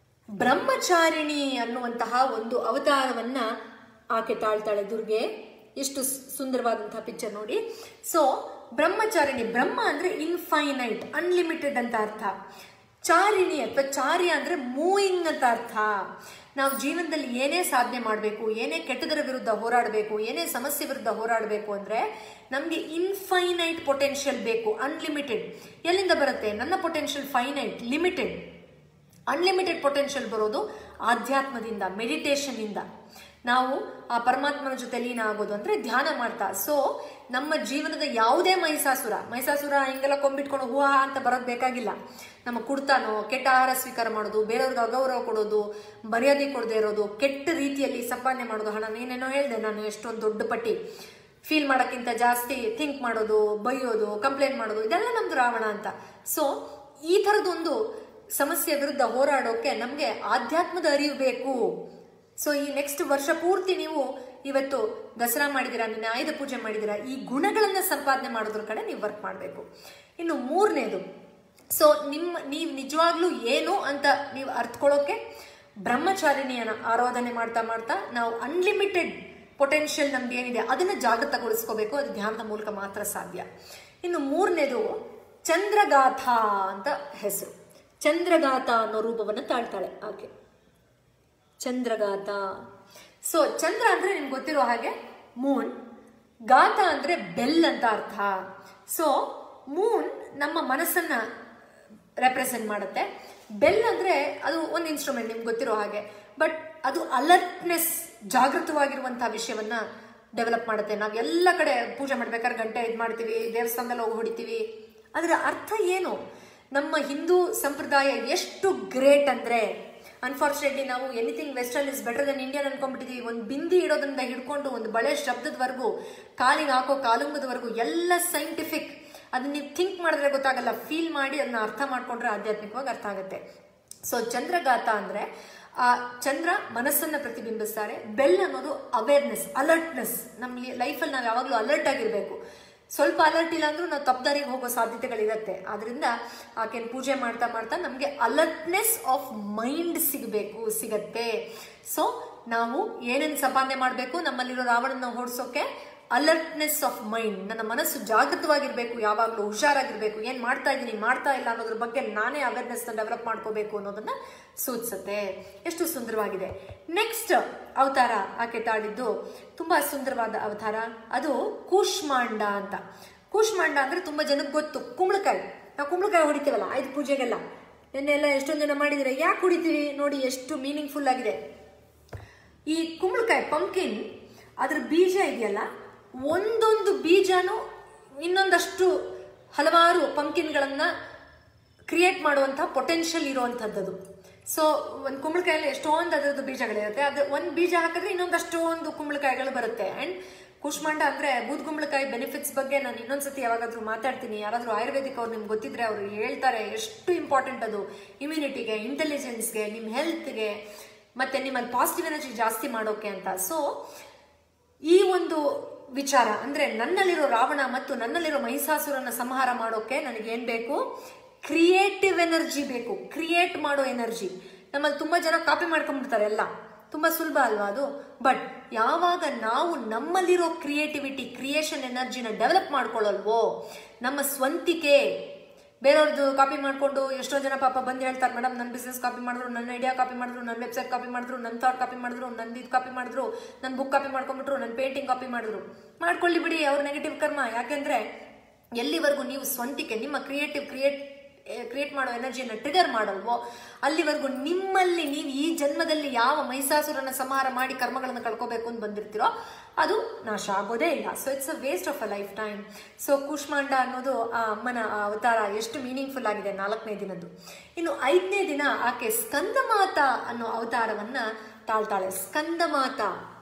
ಬ್ರಹ್ಮಚಾರಿಣಿ ಅನ್ನುವಂತಹ ಒಂದು ಅವತಾರವನ್ನ ಆಕೆ ತಾಳ್ತಾಳೆ ದುರ್ಗೆ ಇಷ್ಟು ಸ್- ಸುಂದರವಾದಂತಹ ಪಿಕ್ಚರ್ ನೋಡಿ ಸೊ ಬ್ರಹ್ಮಚಾರಿಣಿ ಬ್ರಹ್ಮ ಅಂದ್ರೆ ಇನ್ಫೈನೈಟ್ ಅನ್ಲಿಮಿಟೆಡ್ ಅಂತ ಅರ್ಥ ಚಾರಿಣಿ ಅಥವಾ ಚಾರ್ಯ ಅಂದ್ರೆ ಮೂವಿಂಗ್ ಅಂತ ಅರ್ಥ ನಾವು ಜೀವನದಲ್ಲಿ ಏನೇ ಸಾಧನೆ ಮಾಡಬೇಕು ಏನೇ ಕೆಟ್ಟದರ ವಿರುದ್ಧ ಹೋರಾಡಬೇಕು ಏನೇ ಸಮಸ್ಯೆ ವಿರುದ್ಧ ಹೋರಾಡಬೇಕು ಅಂದ್ರೆ ನಮಗೆ ಇನ್ಫೈನೈಟ್ ಪೊಟೆನ್ಷಿಯಲ್ ಬೇಕು ಅನ್ಲಿಮಿಟೆಡ್ ಎಲ್ಲಿಂದ ಬರುತ್ತೆ ನನ್ನ potential finite limited unlimited potential ಬರೋದು ಆಧ್ಯಾತ್ಮದಿಂದ ಮೆಡಿಟೇಷನ್ ಇಂದ ನಾವು ಆ ಪರಮಾತ್ಮನ ಜೊತೆ ಲೀನ ಆಗೋದು ಅಂದ್ರೆ ಧ್ಯಾನ ಮಾಡ್ತಾ ಸೊ ನಮ್ಮ ಜೀವನದ ಯಾವುದೇ ಮಹಿಷಾಸುರ ಮಹಿಷಾಸುರ ಹಿಂಗೆಲ್ಲ ಕೊಂಬಿಟ್ಕೊಂಡು ಹೂಹಾ ಅಂತ ಬರೋದು ಬೇಕಾಗಿಲ್ಲ ನಮ್ಮ ಕುಡ್ತಾನೋ ಕೆಟ್ಟ ಆಹಾರ ಸ್ವೀಕಾರ ಮಾಡೋದು ಬೇರೆಯವ್ರಿಗೆ ಅಗೌರವ ಕೊಡೋದು ಮರ್ಯಾದೆ ಕೊಡದೇ ಇರೋದು ಕೆಟ್ಟ ರೀತಿಯಲ್ಲಿ ಸಂಪಾದನೆ ಮಾಡೋದು ಹಣ ಏನೇನೋ ಹೇಳಿದೆ ನಾನು ಎಷ್ಟೊಂದು ದೊಡ್ಡ ಪಟ್ಟಿ ಫೀಲ್ ಮಾಡೋಕ್ಕಿಂತ ಜಾಸ್ತಿ ಥಿಂಕ್ ಮಾಡೋದು ಬೈಯೋದು ಕಂಪ್ಲೇಂಟ್ ಮಾಡೋದು ಇದೆಲ್ಲ ನಮ್ದು ರಾವಣ ಅಂತ ಸೊ ಈ ಥರದೊಂದು ಸಮಸ್ಯೆ ವಿರುದ್ಧ ಹೋರಾಡೋಕೆ ನಮಗೆ ಆಧ್ಯಾತ್ಮದ ಅರಿವು ಬೇಕು ಸೊ ಈ ನೆಕ್ಸ್ಟ್ ವರ್ಷ ಪೂರ್ತಿ ನೀವು ಇವತ್ತು ದಸರಾ ಮಾಡಿದಿರಾ ನಿನ್ನೆ ಆಯುಧ ಪೂಜೆ ಮಾಡಿದಿರಾ ಈ ಗುಣಗಳನ್ನ ಸಂಪಾದನೆ ಮಾಡೋದ್ರ ಕಡೆ ನೀವು ವರ್ಕ್ ಮಾಡಬೇಕು ಇನ್ನು ಮೂರನೇದು ಸೊ ನಿಮ್ಮ ನೀವು ನಿಜವಾಗ್ಲೂ ಏನು ಅಂತ ನೀವು ಅರ್ಥಕೊಳ್ಳೋಕೆ ಬ್ರಹ್ಮಚಾರಿಣಿಯನ್ನ ಆರಾಧನೆ ಮಾಡ್ತಾ ಮಾಡ್ತಾ ನಾವು ಅನ್ಲಿಮಿಟೆಡ್ ಪೊಟೆನ್ಷಿಯಲ್ ನಮ್ದು ಏನಿದೆ ಅದನ್ನ ಜಾಗೃತಗೊಳಿಸ್ಕೋಬೇಕು ಅದು ಧ್ಯಾನದ ಮೂಲಕ ಮಾತ್ರ ಸಾಧ್ಯ ಇನ್ನು ಮೂರನೇದು ಚಂದ್ರಗಾಥ ಅಂತ ಹೆಸರು ಚಂದ್ರಗಾಥ ಅನ್ನೋ ರೂಪವನ್ನು ತಾಳ್ತಾಳೆ ಆಕೆ ಚಂದ್ರಗಾಥ ಸೊ ಚಂದ್ರ ಅಂದ್ರೆ ನಿಮ್ಗೆ ಗೊತ್ತಿರೋ ಹಾಗೆ ಮೂನ್ ಗಾಥ ಅಂದ್ರೆ ಬೆಲ್ ಅಂತ ಅರ್ಥ ಸೊ ಮೂನ್ ನಮ್ಮ ಮನಸ್ಸನ್ನ ರೆಪ್ರೆಸೆಂಟ್ ಮಾಡುತ್ತೆ ಬೆಲ್ ಅಂದ್ರೆ ಅದು ಒಂದು ಇನ್ಸ್ಟ್ರೂಮೆಂಟ್ ನಿಮ್ಗೆ ಗೊತ್ತಿರೋ ಹಾಗೆ ಬಟ್ ಅದು ಅಲರ್ಟ್ನೆಸ್ ಜಾಗೃತವಾಗಿರುವಂತಹ ವಿಷಯವನ್ನ ಡೆವಲಪ್ ಮಾಡುತ್ತೆ ನಾವು ಎಲ್ಲ ಕಡೆ ಪೂಜೆ ಮಾಡ್ಬೇಕಾದ್ರೆ ಗಂಟೆ ಇದು ಮಾಡ್ತೀವಿ ದೇವಸ್ಥಾನದಲ್ಲಿ ಹೋಗಿ ಹೊಡಿತೀವಿ ಅದರ ಅರ್ಥ ಏನು ನಮ್ಮ ಹಿಂದೂ ಸಂಪ್ರದಾಯ ಎಷ್ಟು ಗ್ರೇಟ್ ಅಂದ್ರೆ ಅನ್ಫಾರ್ಚುನೇಟ್ಲಿ ನಾವು anything western is better than Indian ಅನ್ಕೊಂಡ್ಬಿಟ್ಟಿದೀವಿ ಒಂದು ಬಿಂದಿ ಇಡೋದ್ರಿಂದ ಹಿಡ್ಕೊಂಡು ಒಂದು ಬಳೆ ಶಬ್ದದವರೆಗೂ ಕಾಲಿಗೆ ಹಾಕೋ ಕಾಲುಂಗದವರೆಗೂ ಎಲ್ಲ ಸೈಂಟಿಫಿಕ್ ಅದನ್ನ ನೀವು ಥಿಂಕ್ ಮಾಡಿದ್ರೆ ಗೊತ್ತಾಗಲ್ಲ ಫೀಲ್ ಮಾಡಿ ಅದನ್ನ ಅರ್ಥ ಮಾಡ್ಕೊಂಡ್ರೆ ಆಧ್ಯಾತ್ಮಿಕವಾಗಿ ಅರ್ಥ ಆಗುತ್ತೆ ಸೊ ಚಂದ್ರಗಾತ ಅಂದ್ರೆ ಆ ಚಂದ್ರ ಮನಸ್ಸನ್ನ ಪ್ರತಿಬಿಂಬಿಸ್ತಾರೆ ಬೆಲ್ ಅನ್ನೋದು ಅವೇರ್ನೆಸ್ ಅಲರ್ಟ್ನೆಸ್ ನಮ್ಮ ಲೈಫಲ್ಲಿ ನಾವು ಯಾವಾಗಲೂ ಅಲರ್ಟ್ ಆಗಿರ್ಬೇಕು ಸ್ವಲ್ಪ ಅಲರ್ಟ್ ಇಲ್ಲ ಅಂದ್ರೂ ನಾವು ತಪ್ಪದಾರಿಗೆ ಹೋಗೋ ಸಾಧ್ಯತೆಗಳಿರುತ್ತೆ ಆದ್ರಿಂದ ಆಕೆನ ಪೂಜೆ ಮಾಡ್ತಾ ಮಾಡ್ತಾ ನಮಗೆ ಅಲರ್ಟ್ನೆಸ್ ಆಫ್ ಮೈಂಡ್ ಸಿಗಬೇಕು ಸಿಗತ್ತೆ ಸೊ ನಾವು ಏನೇನು ಸಂಪಾದನೆ ಮಾಡಬೇಕು ನಮ್ಮಲ್ಲಿರೋ ರಾವಣನ ಓಡಿಸೋಕೆ ಅಲರ್ಟ್ನೆಸ್ ಆಫ್ ಮೈಂಡ್ ನನ್ನ ಮನಸ್ಸು ಜಾಗೃತವಾಗಿರ್ಬೇಕು ಯಾವಾಗಲೂ ಹುಷಾರಾಗಿರ್ಬೇಕು ಏನ್ ಮಾಡ್ತಾ ಇದ್ದೀನಿ ಮಾಡ್ತಾ ಇಲ್ಲ ಅನ್ನೋದ್ರ ಬಗ್ಗೆ ನಾನೇ ಅವೇರ್ನೆಸ್ ಡೆವಲಪ್ ಮಾಡ್ಕೋಬೇಕು ಅನ್ನೋದನ್ನ ಸೂಚಿಸುತ್ತೆ ಎಷ್ಟು ಸುಂದರವಾಗಿದೆ ನೆಕ್ಸ್ಟ್ ಅವತಾರ ಆಕೆ ತಾಳಿದ್ದು ತುಂಬಾ ಸುಂದರವಾದ ಅವತಾರ ಅದು ಕೂಷ್ಮಾಂಡ ಅಂತ ಕೂಷ್ಮಾಂಡ ಅಂದ್ರೆ ತುಂಬಾ ಜನಕ್ಕೆ ಗೊತ್ತು ಕುಂಬಳಕಾಯಿ ನಾವು ಕುಂಬಳಕಾಯಿ ಹೊಡಿತೀವಲ್ಲ ಆಯ್ತು ಪೂಜೆಗೆಲ್ಲ ನಿನ್ನೆಲ್ಲ ಎಷ್ಟೊಂದು ಜನ ಮಾಡಿದ್ರೆ ಯಾಕೆ ಹೊಡಿತೀವಿ ನೋಡಿ ಎಷ್ಟು ಮೀನಿಂಗ್ಫುಲ್ ಆಗಿದೆ ಈ ಕುಂಬಳಕಾಯಿ ಪಂಕಿನ್ ಅದ್ರ ಬೀಜ ಇದೆಯಲ್ಲ ಒಂದೊಂದು ಬೀಜನೂ ಇನ್ನೊಂದಷ್ಟು ಹಲವಾರು ಪಂಕಿನ್ಗಳನ್ನ ಕ್ರಿಯೇಟ್ ಮಾಡುವಂಥ ಪೊಟೆನ್ಷಿಯಲ್ ಇರುವಂಥದ್ದು ಸೊ ಒಂದು ಕುಂಬಳಕಾಯಲ್ಲಿ ಎಷ್ಟೊಂದು ಅದರದ್ದು ಬೀಜಗಳಿರುತ್ತೆ ಅದು ಒಂದು ಬೀಜ ಹಾಕಿದ್ರೆ ಇನ್ನೊಂದಷ್ಟೊಂದು ಕುಂಬಳಕಾಯಿಗಳು ಬರುತ್ತೆ ಆ್ಯಂಡ್ ಕುಷ್ಮಾಂಡ ಅಂದ್ರೆ ಬೂದ್ಗುಂಬಳಕಾಯಿ ಬೆನಿಫಿಟ್ಸ್ ಬಗ್ಗೆ ನಾನು ಇನ್ನೊಂದ್ಸತಿ ಯಾವಾಗಾದ್ರೂ ಮಾತಾಡ್ತೀನಿ ಯಾರಾದ್ರೂ ಆಯುರ್ವೇದಿಕ್ ಅವ್ರು ನಿಮ್ಗೆ ಗೊತ್ತಿದ್ರೆ ಅವರು ಹೇಳ್ತಾರೆ ಎಷ್ಟು ಇಂಪಾರ್ಟೆಂಟ್ ಅದು ಇಮ್ಯುನಿಟಿಗೆ ಇಂಟೆಲಿಜೆನ್ಸ್ಗೆ ನಿಮ್ಮ ಹೆಲ್ತ್ಗೆ ಮತ್ತೆ ನಿಮ್ಮಲ್ಲಿ ಪಾಸಿಟಿವ್ ಎನರ್ಜಿ ಜಾಸ್ತಿ ಮಾಡೋಕೆ ಅಂತ ಸೊ ಈ ಒಂದು ವಿಚಾರ ಅಂದ್ರೆ ನನ್ನಲ್ಲಿರೋ ರಾವಣ ಮತ್ತು ನನ್ನಲ್ಲಿರೋ ಮಹಿಷಾಸುರನ ಸಂಹಾರ ಮಾಡೋಕೆ ನನಗೆ ಏನ್ ಬೇಕು ಕ್ರಿಯೇಟಿವ್ ಎನರ್ಜಿ ಬೇಕು ಕ್ರಿಯೇಟ್ ಮಾಡೋ ಎನರ್ಜಿ ನಮ್ಮಲ್ಲಿ ತುಂಬಾ ಜನ ಕಾಪಿ ಮಾಡ್ಕೊಂಡ್ಬಿಡ್ತಾರೆ ಎಲ್ಲ ತುಂಬಾ ಸುಲಭ ಅಲ್ವಾ ಅದು ಬಟ್ ಯಾವಾಗ ನಾವು ನಮ್ಮಲ್ಲಿರೋ ಕ್ರಿಯೇಟಿವಿಟಿ ಕ್ರಿಯೇಷನ್ ಎನರ್ಜಿನ ಡೆವಲಪ್ ಮಾಡ್ಕೊಳ್ಳಲ್ವೋ ನಮ್ಮ ಸ್ವಂತಿಕೆ ಬೇರೆಯವ್ರದ್ದು ಕಾಪಿ ಮಾಡ್ಕೊಂಡು ಎಷ್ಟೋ ಜನ ಪಾಪ ಬಂದು ಹೇಳ್ತಾರೆ ಮೇಡಮ್ ನನ್ನ ಬಿಸ್ನೆಸ್ ಕಾಪಿ ಮಾಡಿದ್ರು ನನ್ನ ಐಡಿಯಾ ಕಾಪಿ ಮಾಡಿದ್ರು ನನ್ನ ವೆಬ್ಸೈಟ್ ಕಾಪಿ ಮಾಡಿದ್ರು ನನ್ನ ಥಾಟ್ ಕಾಪಿ ಮಾಡಿದ್ರು ನನ್ನ ಇದು ಕಾಪಿ ಮಾಡಿದ್ರು ನನ್ನ ಬುಕ್ ಕಾಪಿ ಮಾಡ್ಕೊಂಡ್ಬಿಟ್ರು ನನ್ನ ಪೇಂಟಿಂಗ್ ಕಾಪಿ ಮಾಡಿದ್ರು ಮಾಡ್ಕೊಳ್ಳಿ ಬಿಡಿ ಅವ್ರ ನೆಗೆಟಿವ್ ಕರ್ಮ ಯಾಕೆಂದ್ರೆ ಎಲ್ಲಿವರೆಗೂ ನೀವು ಸ್ವಂತಿಕೆ ನಿಮ್ಮ ಕ್ರಿಯೇಟಿವ್ ಕ್ರಿಯೇಟ್ ಕ್ರಿಯೇಟ್ ಮಾಡೋ ಎನರ್ಜಿಯನ್ನು ಟ್ರಿಗರ್ ಮಾಡಲ್ವೋ ಅಲ್ಲಿವರೆಗೂ ನಿಮ್ಮಲ್ಲಿ ನೀವು ಈ ಜನ್ಮದಲ್ಲಿ ಯಾವ ಮೈಸಾಸುರನ ಸಂಹಾರ ಮಾಡಿ ಕರ್ಮಗಳನ್ನು ಕಳ್ಕೋಬೇಕು ಅಂತ ಬಂದಿರ್ತೀರೋ ಅದು ನಾಶ ಆಗೋದೇ ಇಲ್ಲ so it's a waste of a lifetime so Kushmanda ಅನ್ನೋದು ಆ ಅಮ್ಮನ ಆ ಅವತಾರ ಎಷ್ಟು ಮೀನಿಂಗ್ಫುಲ್ ಆಗಿದೆ ನಾಲ್ಕನೇ ದಿನದ್ದು ಇನ್ನು ಐದನೇ ದಿನ ಆಕೆ ಸ್ಕಂದಮಾತ ಅನ್ನೋ ಅವತಾರವನ್ನ ತಾಳ್ತಾಳೆ ಸ್ಕಂದಮಾತ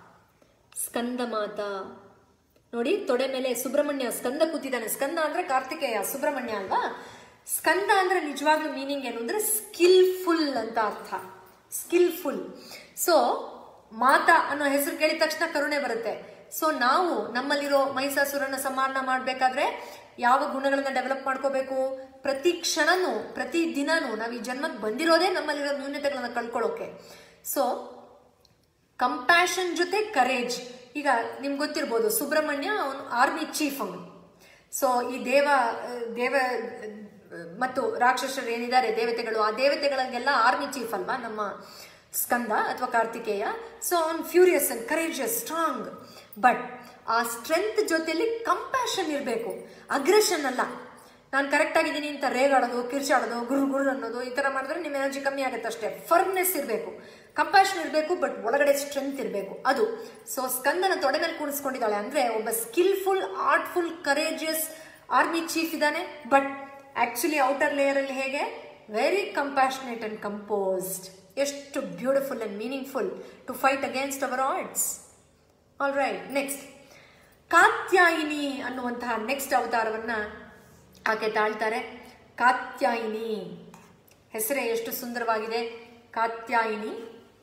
ಸ್ಕಂದಮಾತ ನೋಡಿ ತೊಡೆ ಮೇಲೆ ಸುಬ್ರಹ್ಮಣ್ಯ ಸ್ಕಂದ ಕೂತಿದ್ದಾನೆ ಸ್ಕಂದ ಅಂದ್ರೆ ಕಾರ್ತಿಕೇಯ ಸುಬ್ರಹ್ಮಣ್ಯ ಅಲ್ವಾ ಸ್ಕಂದ ಅಂದ್ರೆ ನಿಜವಾಗ್ಲೂ ಮೀನಿಂಗ್ ಏನು ಅಂದ್ರೆ ಸ್ಕಿಲ್ಫುಲ್ ಅಂತ ಅರ್ಥ ಸ್ಕಿಲ್ಫುಲ್ ಸೊ ಮಾತಾ ಅನ್ನೋ ಹೆಸರು ಕೇಳಿದ ತಕ್ಷಣ ಕರುಣೆ ಬರುತ್ತೆ ಸೊ ನಾವು ನಮ್ಮಲ್ಲಿರೋ ಮೈಸಾಸುರನ ಸಂಹಾರಣ ಮಾಡ್ಬೇಕಾದ್ರೆ ಯಾವ ಗುಣಗಳನ್ನ ಡೆವಲಪ್ ಮಾಡ್ಕೋಬೇಕು ಪ್ರತಿ ಕ್ಷಣನೂ ಪ್ರತಿ ದಿನಾನೂ ನಾವು ಈ ಜನ್ಮಕ್ಕೆ ಬಂದಿರೋದೇ ನಮ್ಮಲ್ಲಿರೋ ನ್ಯೂನತೆಗಳನ್ನ ಕಳ್ಕೊಳ್ಳೋಕೆ ಸೊ ಕಂಪ್ಯಾಷನ್ ಜೊತೆ ಕರೇಜ್ ಈಗ ನಿಮ್ಗೆ ಗೊತ್ತಿರ್ಬೋದು ಸುಬ್ರಹ್ಮಣ್ಯ ಅವನು ಆರ್ಮಿ ಚೀಫ್ ಅವನು ಸೊ ಈ ದೇವ ದೇವ ಮತ್ತು ರಾಕ್ಷಸರು ಏನಿದ್ದಾರೆ ದೇವತೆಗಳು ಆ ದೇವತೆಗಳಿಗೆಲ್ಲ ಆರ್ಮಿ ಚೀಫ್ ಅಲ್ವಾ ನಮ್ಮ ಸ್ಕಂದ ಅಥವಾ ಕಾರ್ತಿಕೇಯ ಸೊ ಅವ್ನು furious and courageous strong but ಆ ಸ್ಟ್ರೆಂತ್ ಜೊತೆಲಿ ಕಂಪ್ಯಾಷನ್ ಇರಬೇಕು ಅಗ್ರೆಷನ್ ಅಲ್ಲ ನಾನು ಕರೆಕ್ಟ್ ಆಗಿದ್ದೀನಿ ಅಂತ ರೇಗಾಡೋದು ಕಿರ್ಚಾಡೋದು ಗುರು ಗುರು ಅನ್ನೋದು ಈ ಥರ ಮಾಡಿದ್ರೆ ನಿಮ್ಮ ಎನರ್ಜಿ ಕಮ್ಮಿ ಆಗುತ್ತೆ ಅಷ್ಟೇ ಫರ್ಮ್ನೆಸ್ ಇರಬೇಕು ಕಂಪ್ಯಾಷನ್ ಇರಬೇಕು ಬಟ್ ಒಳಗಡೆ ಸ್ಟ್ರೆಂತ್ ಇರಬೇಕು ಅದು ಸೊ ಸ್ಕಂದನ ತೊಡೆ ಮೇಲೆ ಕೂಡಿಸ್ಕೊಂಡಿದ್ದಾಳೆ ಅಂದ್ರೆ ಒಬ್ಬ skilful artful courageous army chief ಇದ್ದಾನೆ ಬಟ್ ಆಕ್ಚುಲಿ ಔಟರ್ ಲೇಯರ್ ಅಲ್ಲಿ ಹೇಗೆ ವೆರಿ ಕಂಪ್ಯಾಷನೇಟ್ ಅಂಡ್ ಕಂಪೋಸ್ಡ್ ಎಷ್ಟು beautiful and meaningful to fight against our arts all right next Katyayini ಅನ್ನುವಂತಹ ನೆಕ್ಸ್ಟ್ ಅವತಾರವನ್ನ ಆಕೆ ತಾಳ್ತಾರೆ ಕಾತ್ಯಾಯಿನಿ ಹೆಸರೇ ಎಷ್ಟು ಸುಂದರವಾಗಿದೆ ಕಾತ್ಯಾಯಿನಿ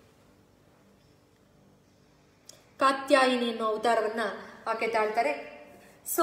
ಕಾತ್ಯಾಯಿನಿ ಅನ್ನೋ ಅವತಾರವನ್ನ ಆಕೆ ತಾಳ್ತಾರೆ ಸೊ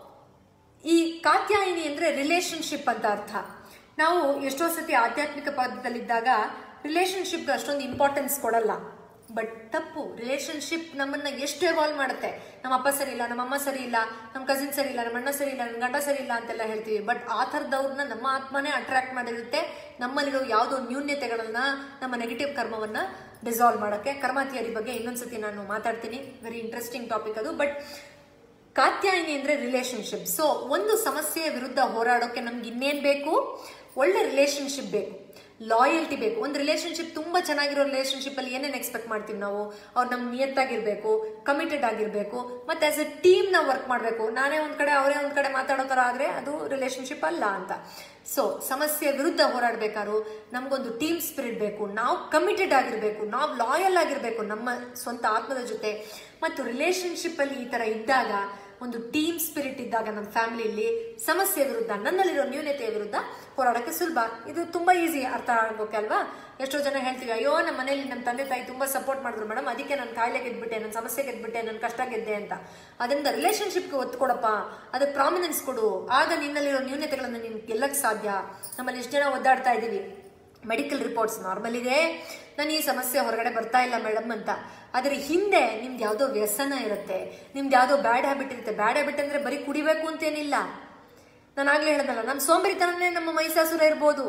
ಈ ಕಾತ್ಯಾಯಿನಿ ಅಂದ್ರೆ ರಿಲೇಶನ್ಶಿಪ್ ಅಂತ ಅರ್ಥ ನಾವು ಎಷ್ಟೋ ಸತಿ ಆಧ್ಯಾತ್ಮಿಕ ಪದದಲ್ಲಿದ್ದಾಗ ರಿಲೇಶನ್ಶಿಪ್ಗೆ ಅಷ್ಟೊಂದು ಇಂಪಾರ್ಟೆನ್ಸ್ ಕೊಡಲ್ಲ ಬಟ್ ತಪ್ಪು ರಿಲೇಶನ್ಶಿಪ್ ನಮ್ಮನ್ನ ಎಷ್ಟು ಎವಾಲ್ವ್ ಮಾಡುತ್ತೆ ನಮ್ಮ ಅಪ್ಪ ಸರಿ ಇಲ್ಲ ನಮ್ಮ ಅಮ್ಮ ಸರಿ ಇಲ್ಲ ನಮ್ಮ ಕಸಿನ್ ಸರಿ ಇಲ್ಲ ನಮ್ಮ ಅಣ್ಣ ಸರಿ ಇಲ್ಲ ನನ್ನ ಗಂಡ ಸರಿ ಇಲ್ಲ ಅಂತೆಲ್ಲ ಹೇಳ್ತೀವಿ ಬಟ್ ಆ ಥರದವ್ರನ್ನ ನಮ್ಮ ಆತ್ಮನೇ ಅಟ್ರಾಕ್ಟ್ ಮಾಡಿರುತ್ತೆ ನಮ್ಮಲ್ಲಿರೋ ಯಾವುದೋ ನ್ಯೂನ್ಯತೆಗಳನ್ನ ನಮ್ಮ ನೆಗೆಟಿವ್ ಕರ್ಮವನ್ನ ಡಿಸಾಲ್ವ್ ಮಾಡೋಕ್ಕೆ ಕರ್ಮ ಥಿಯರಿ ಬಗ್ಗೆ ಇನ್ನೊಂದ್ಸತಿ ನಾನು ಮಾತಾಡ್ತೀನಿ ವೆರಿ ಇಂಟ್ರೆಸ್ಟಿಂಗ್ ಟಾಪಿಕ್ ಅದು ಬಟ್ ಕಾತ್ಯಾಯಿನಿ ಅಂದ್ರೆ ರಿಲೇಶನ್ಶಿಪ್ ಸೊ ಒಂದು ಸಮಸ್ಯೆಯ ವಿರುದ್ಧ ಹೋರಾಡೋಕೆ ನಮ್ಗೆ ಇನ್ನೇನ್ ಬೇಕು ಒಳ್ಳೆ ರಿಲೇಶನ್ಶಿಪ್ ಬೇಕು ಲಾಯಲ್ಟಿ ಬೇಕು ಒಂದು ರಿಲೇಶನ್ಶಿಪ್ ತುಂಬಾ ಚೆನ್ನಾಗಿರೋ ರಿಲೇಶನ್ಶಿಪ್ ಅಲ್ಲಿ ಏನೇನು ಎಕ್ಸ್ಪೆಕ್ಟ್ ಮಾಡ್ತೀವಿ ನಾವು ಅವ್ರು ನಮ್ಗೆ ನಿಯತ್ತಾಗಿರ್ಬೇಕು ಕಮಿಟೆಡ್ ಆಗಿರ್ಬೇಕು ಮತ್ತೆ ಆಸ್ ಎ ಟೀಮ್ ನಾವು ವರ್ಕ್ ಮಾಡಬೇಕು ನಾನೇ ಒಂದ್ ಕಡೆ ಅವರೇ ಒಂದ್ ಕಡೆ ಮಾತಾಡೋ ತರ ಆದ್ರೆ ಅದು ರಿಲೇಶನ್ಶಿಪ್ ಅಲ್ಲ ಅಂತ ಸೊ ಸಮಸ್ಯೆ ವಿರುದ್ಧ ಹೋರಾಡಬೇಕಾದ್ರು ನಮ್ಗೊಂದು ಟೀಮ್ ಸ್ಪಿರಿಟ್ ಬೇಕು ನಾವು ಕಮಿಟೆಡ್ ಆಗಿರ್ಬೇಕು ನಾವು ಲಾಯಲ್ ಆಗಿರ್ಬೇಕು ನಮ್ಮ ಸ್ವಂತ ಆತ್ಮದ ಜೊತೆ ಮತ್ತು ರಿಲೇಶನ್ಶಿಪ್ ಅಲ್ಲಿ ಈ ತರ ಇದ್ದಾಗ ಒಂದು ಟೀಮ್ ಸ್ಪಿರಿಟ್ ಇದ್ದಾಗ ನಮ್ಮ ಫ್ಯಾಮಿಲಿಯಲ್ಲಿ ಸಮಸ್ಯೆ ವಿರುದ್ಧ ನನ್ನಲ್ಲಿರೋ ನ್ಯೂನತೆಯ ವಿರುದ್ಧ ಹೋರಾಡಕ್ಕೆ ಸುಲಭ ಇದು ತುಂಬಾ ಈಸಿ ಅರ್ಥ ಆಗೋಕೆ ಅಲ್ವಾ ಎಷ್ಟೋ ಜನ ಹೇಳ್ತೀವಿ ಅಯ್ಯೋ ನಮ್ಮ ಮನೇಲಿ ನಮ್ಮ ತಂದೆ ತಾಯಿ ತುಂಬಾ ಸಪೋರ್ಟ್ ಮಾಡಿದ್ರು ಮೇಡಮ್ ಅದಕ್ಕೆ ನಾನು ಕಾಯಿಲೆ ಗೆದ್ಬಿಟ್ಟೆ ನನ್ನ ಸಮಸ್ಯೆ ಗೆದ್ಬಿಟ್ಟೆ ನನ್ನ ಕಷ್ಟ ಗೆದ್ದೆ ಅಂತ ಅದರಿಂದ ರಿಲೇಶನ್ಶಿಪ್ಗೆ ಒತ್ತು ಕೊಡಪ್ಪ ಅದಕ್ಕೆ ಪ್ರಾಮಿನೆನ್ಸ್ ಕೊಡು ಆಗ ನಿನ್ನಲ್ಲಿರೋ ನ್ಯೂನತೆಗಳನ್ನು ನೀನು ಗೆಲ್ಲಕ್ಕೆ ಸಾಧ್ಯ ನಮ್ಮಲ್ಲಿ ಎಷ್ಟು ಜನ ಒದ್ದಾಡ್ತಾ ಇದ್ದೀವಿ ಮೆಡಿಕಲ್ ರಿಪೋರ್ಟ್ಸ್ ನಾರ್ಮಲ್ ಇದೆ ನಾನು ಈ ಸಮಸ್ಯೆ ಹೊರಗಡೆ ಬರ್ತಾ ಇಲ್ಲ ಮೇಡಮ್ ಅಂತ ಆದರೆ ಹಿಂದೆ ನಿಮ್ದು ಯಾವುದೋ ವ್ಯಸನ ಇರುತ್ತೆ ನಿಮ್ದು ಯಾವುದೋ ಬ್ಯಾಡ್ ಹ್ಯಾಬಿಟ್ ಇರುತ್ತೆ ಬ್ಯಾಡ್ ಹ್ಯಾಬಿಟ್ ಅಂದ್ರೆ ಬರೀ ಕುಡಿಬೇಕು ಅಂತೇನಿಲ್ಲ ನಾನು ಆಗ್ಲೇ ಹೇಳ್ದಲ್ಲ ನಮ್ಮ ಸೋಂಬೇರಿತನನೇ ನಮ್ಮ ಮೈಸಾಸುರ ಇರ್ಬೋದು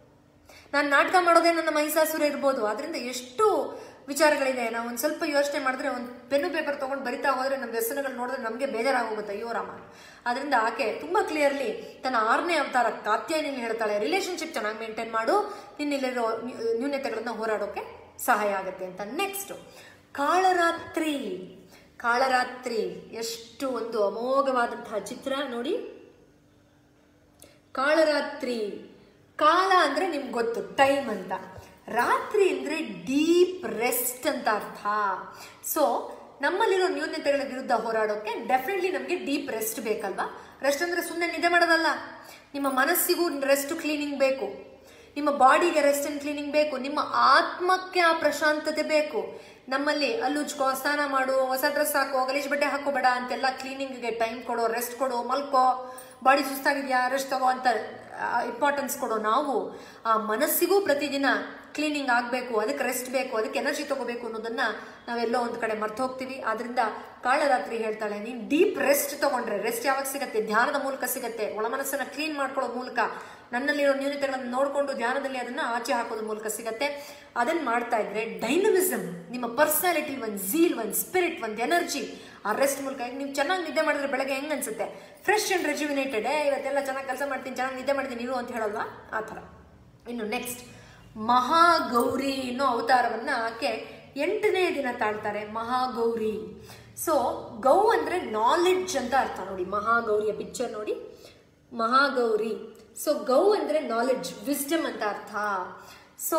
ನಾನು ನಾಟಕ ಮಾಡೋದೇ ನನ್ನ ಮೈಸಾಸುರ ಇರ್ಬೋದು ಅದರಿಂದ ಎಷ್ಟು ವಿಚಾರಗಳಿದೆ ನಾವು ಒಂದು ಸ್ವಲ್ಪ ಯೋಚನೆ ಮಾಡಿದ್ರೆ ಒಂದು ಪೆನ್ನು ಪೇಪರ್ ತಗೊಂಡು ಬರಿತಾ ಹೋದ್ರೆ ನಮ್ಮ ವ್ಯಸನಗಳು ನೋಡಿದ್ರೆ ನಮಗೆ ಬೇಜಾರಾಗೋಗುತ್ತೆ ಅಯ್ಯೋ ರಾಮ ಅದರಿಂದ ಆಕೆ ತುಂಬಾ ಕ್ಲಿಯರ್ಲಿ ತನ್ನ ಆರನೇ ಅವತಾರ ಕಾತ್ಯಾಯನಿಗೆ ಹೇಳ್ತಾಳೆ ರಿಲೇಶನ್ಶಿಪ್ ಚೆನ್ನಾಗಿ ಮೇಂಟೈನ್ ಮಾಡು ನಿನ್ನಲ್ಲಿರೋ ನ್ಯೂ- ನ್ಯೂನತೆಗಳನ್ನ ಹೋರಾಡೋಕೆ ಸಹಾಯ ಆಗುತ್ತೆ ಅಂತ ನೆಕ್ಸ್ಟ್ ಕಾಳರಾತ್ರಿ ಕಾಳರಾತ್ರಿ ಎಷ್ಟು ಒಂದು ಅಮೋಘವಾದಂತಹ ಚಿತ್ರ ನೋಡಿ ಕಾಳರಾತ್ರಿ ಕಾಲ ಅಂದ್ರೆ ನಿಮ್ಗೆ ಗೊತ್ತು ಟೈಮ್ ಅಂತ ರಾತ್ರಿ ಅಂದ್ರೆ ಡೀಪ್ ರೆಸ್ಟ್ ಅಂತ ಅರ್ಥ ಸೊ ನಮ್ಮಲ್ಲಿರೋ ನ್ಯೂನತೆಗಳ ವಿರುದ್ಧ ಹೋರಾಡೋಕೆ ಡೆಫಿನೆಟ್ಲಿ ನಮಗೆ ಡೀಪ್ ರೆಸ್ಟ್ ಬೇಕಲ್ವಾ ರೆಸ್ಟ್ ಅಂದ್ರೆ ಸುಮ್ಮನೆ ನಿದ್ದೆ ಮಾಡೋದಲ್ಲ ನಿಮ್ಮ ಮನಸ್ಸಿಗೂ ರೆಸ್ಟ್ ಕ್ಲೀನಿಂಗ್ ಬೇಕು ನಿಮ್ಮ ಬಾಡಿಗೆ ರೆಸ್ಟ್ ಅಂಡ್ ಕ್ಲೀನಿಂಗ್ ಬೇಕು ನಿಮ್ಮ ಆತ್ಮಕ್ಕೆ ಆ ಪ್ರಶಾಂತತೆ ಬೇಕು ನಮ್ಮಲ್ಲಿ ಅಲ್ಲುಜ್ಕೋ ಸ್ನಾನ ಮಾಡು ಹೊಸ ಡ್ರೆಸ್ ಹಾಕೋ ಗಲೀಜ್ ಬಟ್ಟೆ ಹಾಕೋಬೇಡ ಅಂತೆಲ್ಲ ಕ್ಲೀನಿಂಗ್ಗೆ ಟೈಮ್ ಕೊಡೋ ರೆಸ್ಟ್ ಕೊಡು ಮಲ್ಕೋ ಬಾಡಿ ಸುಸ್ತಾಗಿದ್ಯಾ ರೆಸ್ಟ್ ತಗೋ ಅಂತ ಇಂಪಾರ್ಟೆನ್ಸ್ ಕೊಡೋ ನಾವು ಆ ಮನಸ್ಸಿಗೂ ಪ್ರತಿದಿನ ಕ್ಲೀನಿಂಗ್ ಆಗಬೇಕು ಅದಕ್ಕೆ ರೆಸ್ಟ್ ಬೇಕು ಅದಕ್ಕೆ ಎನರ್ಜಿ ತಗೋಬೇಕು ಅನ್ನೋದನ್ನ ನಾವೆಲ್ಲೋ ಒಂದು ಕಡೆ ಮರ್ತು ಹೋಗ್ತೀವಿ ಆದ್ರಿಂದ ಕಾಳರಾತ್ರಿ ಹೇಳ್ತಾಳೆ ನೀನ್ ಡೀಪ್ ರೆಸ್ಟ್ ತಗೊಂಡ್ರೆ ರೆಸ್ಟ್ ಯಾವಾಗ ಸಿಗತ್ತೆ ಧ್ಯಾನದ ಮೂಲಕ ಸಿಗತ್ತೆ ಒಳ ಮನಸ್ಸನ್ನ ಕ್ಲೀನ್ ಮಾಡ್ಕೊಳ್ಳೋ ಮೂಲಕ ನನ್ನಲ್ಲಿರೋ ನ್ಯೂನತೆಗಳನ್ನು ನೋಡಿಕೊಂಡು ಧ್ಯಾನದಲ್ಲಿ ಅದನ್ನ ಆಚೆ ಹಾಕೋದ್ರ ಮೂಲಕ ಸಿಗತ್ತೆ ಅದನ್ನ ಮಾಡ್ತಾ ಇದ್ರೆ ಡೈನಮಿಸಮ್ ನಿಮ್ಮ ಪರ್ಸನಾಲಿಟಿ ಒಂದು ಝೀಲ್ ಒಂದು ಸ್ಪಿರಿಟ್ ಒಂದು ಎನರ್ಜಿ ಆ ರೆಸ್ಟ್ ಮೂಲಕ ಈಗ ನೀವು ಚೆನ್ನಾಗಿ ನಿದ್ದೆ ಮಾಡಿದ್ರೆ ಬೆಳಗ್ಗೆ ಹೆಂಗ್ ಅನ್ಸುತ್ತೆ ಫ್ರೆಶ್ ಅಂಡ್ ರೆಜ್ಯುವಿನೇಟೆಡ್ ಇವತ್ತೆಲ್ಲ ಚೆನ್ನಾಗಿ ಕೆಲಸ ಮಾಡ್ತೀನಿ ಚೆನ್ನಾಗಿ ನಿದ್ದೆ ಮಾಡ್ತೀನಿ ಇರು ಅಂತ ಹೇಳಲ್ವಾ ಆ ಥರ ಇನ್ನು ನೆಕ್ಸ್ಟ್ ಮಹಾಗೌರಿ ಅನ್ನೋ ಅವತಾರವನ್ನ ಆಕೆ ಎಂಟನೇ ದಿನ ತಾಳ್ತಾರೆ ಮಹಾಗೌರಿ ಸೊ ಗೌ ಅಂದ್ರೆ ನಾಲೆಡ್ಜ್ ಅಂತ ಅರ್ಥ ನೋಡಿ ಮಹಾಗೌರಿಯ ಪಿಕ್ಚರ್ ನೋಡಿ ಮಹಾಗೌರಿ ಸೊ ಗೌ ಅಂದ್ರೆ ನಾಲೆಡ್ಜ್ ವಿಸ್ಡಮ್ ಅಂತ ಅರ್ಥ ಸೊ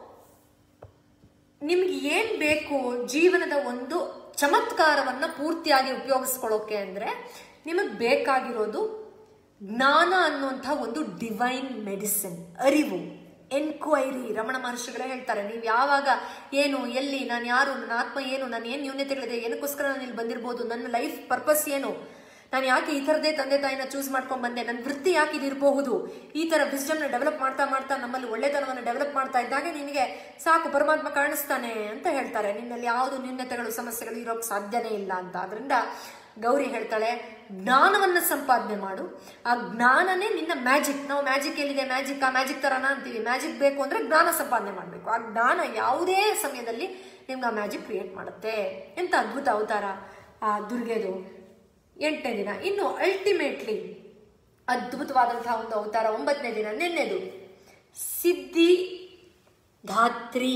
ನಿಮ್ಗೆ ಏನ್ ಬೇಕು ಜೀವನದ ಒಂದು ಚಮತ್ಕಾರವನ್ನ ಪೂರ್ತಿಯಾಗಿ ಉಪಯೋಗಿಸ್ಕೊಳ್ಳೋಕೆ ಅಂದ್ರೆ ನಿಮಗೆ ಬೇಕಾಗಿರೋದು ಜ್ಞಾನ ಅನ್ನುವಂಥ ಒಂದು ಡಿವೈನ್ ಮೆಡಿಸಿನ್ ಅರಿವು ಎನ್ಕ್ವೈರಿ ರಮಣ ಮಹರ್ಷಿಗಳೇ ಹೇಳ್ತಾರೆ ನೀವು ಯಾವಾಗ ಏನು ಎಲ್ಲಿ ನಾನು ಯಾರು ನನ್ನ ಆತ್ಮ ಏನು ನಾನು ಏನು ನ್ಯೂನತೆಗಳಿದೆ ಏನಕ್ಕೋಸ್ಕರ ನಾನು ಇಲ್ಲಿ ಬಂದಿರ್ಬೋದು ನನ್ನ ಲೈಫ್ ಪರ್ಪಸ್ ಏನು ನಾನು ಯಾಕೆ ಈ ಥರದೇ ತಂದೆ ತಾಯಿನ ಚೂಸ್ ಮಾಡ್ಕೊಂಡು ಬಂದೆ ನನ್ನ ವೃತ್ತಿ ಯಾಕೆ ಇದಿರಬಹುದು ಈ ಥರ ವಿಸ್ಡಮ್ನ ಡೆವಲಪ್ ಮಾಡ್ತಾ ಮಾಡ್ತಾ ನಮ್ಮಲ್ಲಿ ಒಳ್ಳೆತನವನ್ನು ಡೆವಲಪ್ ಮಾಡ್ತಾ ಇದ್ದಾಗ ನಿನಗೆ ಸಾಕು ಪರಮಾತ್ಮ ಕಾಣಿಸ್ತಾನೆ ಅಂತ ಹೇಳ್ತಾರೆ ನಿನ್ನಲ್ಲಿ ಯಾವುದು ನ್ಯೂನ್ಯತೆಗಳು ಸಮಸ್ಯೆಗಳು ಇರೋಕ್ಕೆ ಸಾಧ್ಯನೇ ಇಲ್ಲ ಅಂತ ಅದರಿಂದ ಗೌರಿ ಹೇಳ್ತಾಳೆ ಜ್ಞಾನವನ್ನು ಸಂಪಾದನೆ ಮಾಡು ಆ ಜ್ಞಾನನೇ ನಿನ್ನ ಮ್ಯಾಜಿಕ್ ನಾವು ಮ್ಯಾಜಿಕ್ ಎಲ್ಲಿದೆ ಮ್ಯಾಜಿಕ್ ಆ ಮ್ಯಾಜಿಕ್ ತರನ ಅಂತೀವಿ ಮ್ಯಾಜಿಕ್ ಬೇಕು ಅಂದ್ರೆ ಜ್ಞಾನ ಸಂಪಾದನೆ ಮಾಡಬೇಕು ಆ ಜ್ಞಾನ ಯಾವುದೇ ಸಮಯದಲ್ಲಿ ನಿಮ್ಗೆ ಆ ಮ್ಯಾಜಿಕ್ ಕ್ರಿಯೇಟ್ ಮಾಡುತ್ತೆ ಎಂತ ಅದ್ಭುತ ಅವತಾರ ಆ ದುರ್ಗೆದು ಎಂಟನೇ ದಿನ ಇನ್ನು ಅಲ್ಟಿಮೇಟ್ಲಿ ಅದ್ಭುತವಾದಂತಹ ಒಂದು ಅವತಾರ ಒಂಬತ್ತನೇ ದಿನ ನಿನ್ನೆದು ಸಿದ್ಧಿ ಧಾತ್ರಿ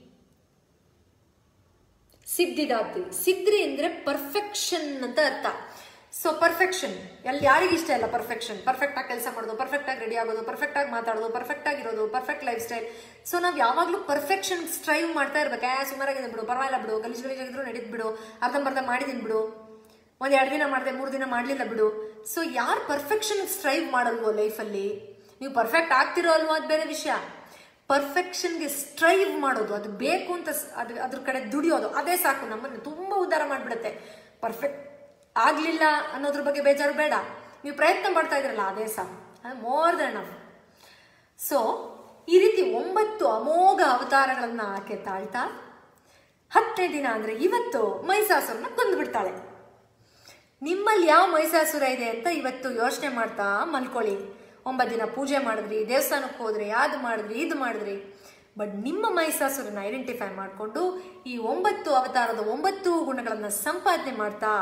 ಸಿದ್ಧಿದಾತ್ರಿ ಸಿದ್ಧಿ ಅಂದ್ರೆ ಪರ್ಫೆಕ್ಷನ್ ಅಂತ ಅರ್ಥ ಸೊ ಪರ್ಫೆಕ್ಷನ್ ಎಲ್ಲಿ ಯಾರಿಗೆ ಇಷ್ಟ ಇಲ್ಲ ಪರ್ಫೆಕ್ಷನ್ ಪರ್ಫೆಕ್ಟ್ ಆಗಿ ಕೆಲಸ ಮಾಡೋದು ಪರ್ಫೆಕ್ಟ್ ಆಗಿ ರೆಡಿ ಆಗೋದು ಪರ್ಫೆಕ್ಟ್ ಆಗಿ ಮಾತಾಡೋದು ಪರ್ಫೆಕ್ಟ್ ಆಗಿರೋದು ಪರ್ಫೆಕ್ಟ್ ಲೈಫ್ ಸ್ಟೈಲ್ ಸೊ ನಾವು ಯಾವಾಗಲೂ ಪರ್ಫೆಕ್ಷನ್ ಸ್ಟ್ರೈವ್ ಮಾಡ್ತಾ ಇರ್ಬೇಕು ಆ ಸುಮಾರಾಗಿದೆ ಬಿಡು ಪರವಾಗಿಲ್ಲ ಬಿಡು ಗಲೀಜ್ ಗಲೀಜ್ ಆಗಿದ್ರು ನಡೀತ್ ಬಿಡು ಅರ್ಧಂಬರ್ಧ ಮಾಡಿದೀನಿ ಬಿಡು ಒಂದ್ ಎರಡು ದಿನ ಮಾಡಿದೆ ಮೂರು ದಿನ ಮಾಡಲಿಲ್ಲ ಬಿಡು ಸೊ ಯಾರು ಪರ್ಫೆಕ್ಷನ್ ಸ್ಟ್ರೈವ್ ಮಾಡಲ್ವೋ ಲೈಫಲ್ಲಿ ನೀವು ಪರ್ಫೆಕ್ಟ್ ಆಗ್ತಿರೋ ಅಲ್ವೋ ಅದು ಬೇರೆ ವಿಷಯ ಪರ್ಫೆಕ್ಷನ್ಗೆ ಸ್ಟ್ರೈವ್ ಮಾಡೋದು ಅದು ಬೇಕು ಅಂತ ಸ್- ಅದು ಅದ್ರ ಕಡೆ ದುಡಿಯೋದು ಅದೇ ಸಾಕು ನಮ್ಮನ್ನು ತುಂಬ ಉದ್ಧಾರ ಮಾಡಿಬಿಡುತ್ತೆ ಪರ್ಫೆಕ್ಟ್ ಆಗಲಿಲ್ಲ ಅನ್ನೋದ್ರ ಬಗ್ಗೆ ಬೇಜಾರು ಬೇಡ ನೀವು ಪ್ರಯತ್ನ ಪಡ್ತಾ ಇದ್ರಲ್ಲ ಅದೇ ಸಾಕು ಮೋರ್ ದನ್ ಅಫ್ ಸೊ ಈ ರೀತಿ ಒಂಬತ್ತು ಅಮೋಘ ಅವತಾರಗಳನ್ನ ಆಕೆ ತಾಳ್ತಾ ಹತ್ತನೇ ದಿನ ಅಂದ್ರೆ ಇವತ್ತು ಮೈಸಾಸುರನ್ನ ಕೊಂದ್ಬಿಡ್ತಾಳೆ ನಿಮ್ಮಲ್ಲಿ ಯಾವ ಮೈಸಾಸುರ ಇದೆ ಅಂತ ಇವತ್ತು ಯೋಚನೆ ಮಾಡ್ತಾ ಮಲ್ಕೊಳ್ಳಿ ಒಂಬತ್ತು ದಿನ ಪೂಜೆ ಮಾಡಿದ್ರಿ ದೇವಸ್ಥಾನಕ್ಕೆ ಹೋದ್ರಿ ಅದು ಮಾಡಿದ್ರಿ ಇದು ಮಾಡಿದ್ರಿ ಬಟ್ ನಿಮ್ಮ ಮೈಸಾಸುರನ್ನ ಐಡೆಂಟಿಫೈ ಮಾಡಿಕೊಂಡು ಈ ಒಂಬತ್ತು ಅವತಾರದ ಒಂಬತ್ತು ಗುಣಗಳನ್ನ ಸಂಪಾದನೆ ಮಾಡ್ತಾ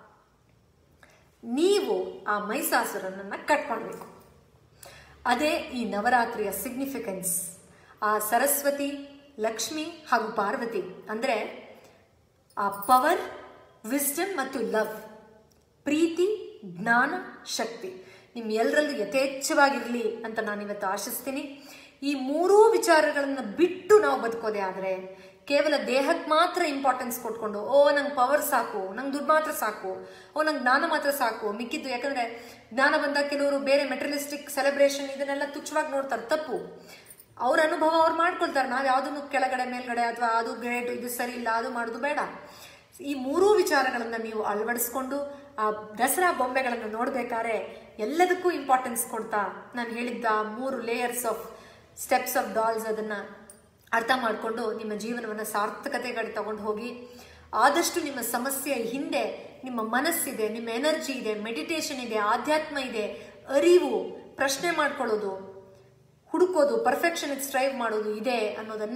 ನೀವು ಆ ಮೈಸಾಸುರನನ್ನ ಕಟ್ ಮಾಡಬೇಕು ಅದೇ ಈ ನವರಾತ್ರಿಯ ಸಿಗ್ನಿಫಿಕೆನ್ಸ್ ಆ ಸರಸ್ವತಿ ಲಕ್ಷ್ಮಿ ಹಾಗೂ ಪಾರ್ವತಿ ಅಂದರೆ ಆ ಪವರ್ ವಿಸ್ಡಮ್ ಮತ್ತು ಲವ್ ಪ್ರೀತಿ ಜ್ಞಾನ ಶಕ್ತಿ ನಿಮ್ಮ ಎಲ್ಲರಲ್ಲೂ ಯಥೇಚ್ಛವಾಗಿರಲಿ ಅಂತ ನಾನು ಇವತ್ತು ಆಶಿಸ್ತೀನಿ ಈ ಮೂರೂ ವಿಚಾರಗಳನ್ನು ಬಿಟ್ಟು ನಾವು ಬದುಕೋದೇ ಆದರೆ ಕೇವಲ ದೇಹಕ್ಕೆ ಮಾತ್ರ ಇಂಪಾರ್ಟೆನ್ಸ್ ಕೊಟ್ಕೊಂಡು ಓ ನಂಗೆ ಪವರ್ ಸಾಕು ನಂಗೆ ದುಡ್ಡು ಮಾತ್ರ ಸಾಕು ಓ ನಂಗೆ ಜ್ಞಾನ ಮಾತ್ರ ಸಾಕು ಮಿಕ್ಕಿದ್ದು ಯಾಕಂದ್ರೆ ಜ್ಞಾನ ಬಂದಾಗ ಕೆಲವರು ಬೇರೆ ಮೆಟೀರಿಯಲಿಸ್ಟಿಕ್ ಸೆಲೆಬ್ರೇಷನ್ ಇದನ್ನೆಲ್ಲ ತುಚ್ಛವಾಗಿ ನೋಡ್ತಾರೆ ತಪ್ಪು ಅವ್ರ ಅನುಭವ ಅವ್ರು ಮಾಡ್ಕೊಳ್ತಾರೆ ನಾವು ಯಾವುದನ್ನು ಕೆಳಗಡೆ ಮೇಲ್ಗಡೆ ಅಥವಾ ಅದು ಗ್ರೇಟ್ ಇದು ಸರಿ ಇಲ್ಲ ಅದು ಮಾಡೋದು ಬೇಡ ಈ ಮೂರೂ ವಿಚಾರಗಳನ್ನು ನೀವು ಅಳವಡಿಸ್ಕೊಂಡು ಆ ದಸರಾ ಬೊಂಬೆಗಳನ್ನು ನೋಡ್ಬೇಕಾದ್ರೆ ಎಲ್ಲದಕ್ಕೂ ಇಂಪಾರ್ಟೆನ್ಸ್ ಕೊಡ್ತಾ ನಾನು ಹೇಳಿದ್ದ ಆ ಮೂರು layers of steps of dolls ಅದನ್ನ ಅರ್ಥ ಮಾಡಿಕೊಂಡು ನಿಮ್ಮ ಜೀವನವನ್ನು ಸಾರ್ಥಕತೆ ಕಡೆ ತಗೊಂಡು ಹೋಗಿ ಆದಷ್ಟು ನಿಮ್ಮ ಸಮಸ್ಯೆ ಹಿಂದೆ ನಿಮ್ಮ ಮನಸ್ಸಿದೆ ನಿಮ್ಮ ಎನರ್ಜಿ ಇದೆ ಮೆಡಿಟೇಷನ್ ಇದೆ ಆಧ್ಯಾತ್ಮ ಇದೆ ಅರಿವು ಪ್ರಶ್ನೆ ಮಾಡ್ಕೊಳ್ಳೋದು ಹುಡುಕೋದು ಪರ್ಫೆಕ್ಷನ್ ಸ್ಟ್ರೈವ್ ಮಾಡೋದು ಇದೆ ಅನ್ನೋದನ್ನ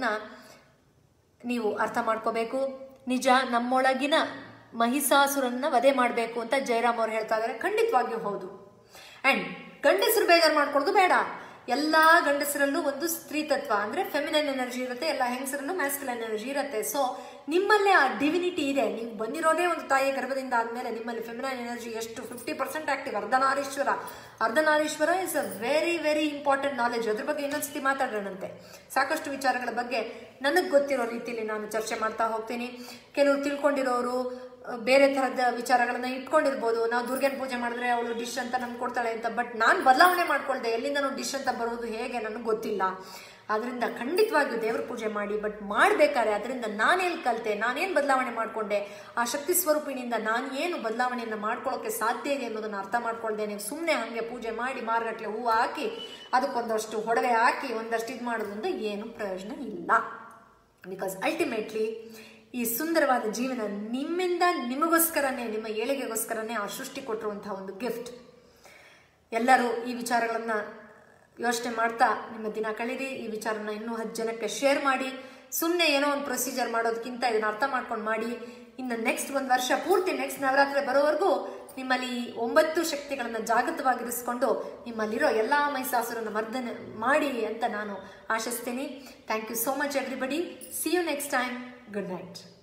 ನೀವು ಅರ್ಥ ಮಾಡ್ಕೋಬೇಕು ನಿಜ ನಮ್ಮೊಳಗಿನ ಮಹಿಷಾಸುರನ್ನ ವಧೆ ಮಾಡಬೇಕು ಅಂತ ಜಯರಾಮ್ ಅವ್ರು ಹೇಳ್ತಾ ಇದ್ದಾರೆ ಖಂಡಿತವಾಗಿಯೂ ಹೌದು ಅಂಡ್ ಗಂಡಸರು ಬೇಜಾರು ಮಾಡ್ಕೊಳ್ಳೋದು ಬೇಡ ಎಲ್ಲಾ ಗಂಡಸರಲ್ಲೂ ಒಂದು ಸ್ತ್ರೀ ತತ್ವ ಅಂದ್ರೆ ಫೆಮಿನೈನ್ ಎನರ್ಜಿ ಇರುತ್ತೆ ಎಲ್ಲ ಹೆಂಗಸರಲ್ಲೂ ಮ್ಯಾಸ್ಕುಲೈನ್ ಎನರ್ಜಿ ಇರುತ್ತೆ ಸೊ ನಿಮ್ಮಲ್ಲೇ ಆ ಡಿವಿನಿಟಿ ಇದೆ ನೀವು ಬಂದಿರೋದೇ ಒಂದು ತಾಯಿಯ ಗರ್ಭದಿಂದ ಆದ್ಮೇಲೆ ನಿಮ್ಮಲ್ಲಿ ಫೆಮಿನೈನ್ ಎನರ್ಜಿ ಎಷ್ಟು fifty percent active Ardhanarishvara Ardhanarishvara is a very very important knowledge ಅದ್ರ ಬಗ್ಗೆ ಇನ್ನೊಂದ್ಸತಿ ಮಾತಾಡೋಣಂತೆ ಸಾಕಷ್ಟು ವಿಚಾರಗಳ ಬಗ್ಗೆ ನನಗೆ ಗೊತ್ತಿರೋ ರೀತಿಯಲ್ಲಿ ನಾನು ಚರ್ಚೆ ಮಾಡ್ತಾ ಹೋಗ್ತೀನಿ ಕೆಲವರು ತಿಳ್ಕೊಂಡಿರೋರು ಅಹ್, ಬೇರೆ ಥರದ ವಿಚಾರಗಳನ್ನ ಇಟ್ಕೊಂಡಿರ್ಬೋದು ನಾವು ದುರ್ಗನ್ ಪೂಜೆ ಮಾಡಿದ್ರೆ ಅವಳು ಡಿಶ್ ಅಂತ ನಮ್ಗೆ ಕೊಡ್ತಾಳೆ ಅಂತ ಬಟ್ ನಾನು ಬದಲಾವಣೆ ಮಾಡ್ಕೊಳ್ದೆ ಎಲ್ಲಿಂದನೂ ಡಿಶ್ ಅಂತ ಬರೋದು ಹೇಗೆ ನನಗೆ ಗೊತ್ತಿಲ್ಲ ಅದರಿಂದ ಖಂಡಿತವಾಗಿಯೂ ದೇವ್ರ ಪೂಜೆ ಮಾಡಿ ಬಟ್ ಮಾಡ್ಬೇಕಾದ್ರೆ ಅದರಿಂದ ನಾನೇನು ಕಲಿತೆ ನಾನೇನು ಬದಲಾವಣೆ ಮಾಡಿಕೊಂಡೆ ಆ ಶಕ್ತಿ ಸ್ವರೂಪಿನಿಂದ ನಾನು ಏನು ಬದಲಾವಣೆಯನ್ನು ಮಾಡ್ಕೊಳ್ಳೋಕೆ ಸಾಧ್ಯ ಇದೆ ಅನ್ನೋದನ್ನ ಅರ್ಥ ಮಾಡ್ಕೊಳ್ದೆ ನೀವು ಸುಮ್ಮನೆ ಹಾಗೆ ಪೂಜೆ ಮಾಡಿ ಮಾರುಗಟ್ಲೆ ಹೂವು ಹಾಕಿ ಅದಕ್ಕೊಂದಷ್ಟು ಹೊಡವೆ ಹಾಕಿ ಒಂದಷ್ಟು ಇದು ಮಾಡೋದ್ರಿಂದ ಏನು ಪ್ರಯೋಜನ ಇಲ್ಲ ಬಿಕಾಸ್ ಅಲ್ಟಿಮೇಟ್ಲಿ ಈ ಸುಂದರವಾದ ಜೀವನ ನಿಮ್ಮಿಂದ ನಿಮಗೋಸ್ಕರನೇ ನಿಮ್ಮ ಏಳಿಗೆಗೋಸ್ಕರನೇ ಆ ಸೃಷ್ಟಿ ಕೊಟ್ಟಿರುವಂತಹ ಒಂದು ಗಿಫ್ಟ್ ಎಲ್ಲರೂ ಈ ವಿಚಾರಗಳನ್ನ ಯೋಚನೆ ಮಾಡ್ತಾ ನಿಮ್ಮ ದಿನ ಕಳೀರಿ ಈ ವಿಚಾರನ ಇನ್ನೂ ಹತ್ತು ಜನಕ್ಕೆ ಶೇರ್ ಮಾಡಿ ಸುಮ್ಮನೆ ಏನೋ ಒಂದು ಪ್ರೊಸೀಜರ್ ಮಾಡೋದಕ್ಕಿಂತ ಇದನ್ನ ಅರ್ಥ ಮಾಡ್ಕೊಂಡು ಮಾಡಿ ಇನ್ನು ನೆಕ್ಸ್ಟ್ ಒಂದು ವರ್ಷ ಪೂರ್ತಿ ನೆಕ್ಸ್ಟ್ ನವರಾತ್ರಿ ಬರೋವರೆಗೂ ನಿಮ್ಮಲ್ಲಿ ಈ ಒಂಬತ್ತು ಶಕ್ತಿಗಳನ್ನು ಜಾಗೃತವಾಗಿರಿಸ್ಕೊಂಡು ನಿಮ್ಮಲ್ಲಿರೋ ಎಲ್ಲ ಮೈಸಾಸುರನ್ನು ಮರ್ದನೆ ಮಾಡಿ ಅಂತ ನಾನು ಆಶಿಸ್ತೀನಿ thank you so much everybody see you next time good night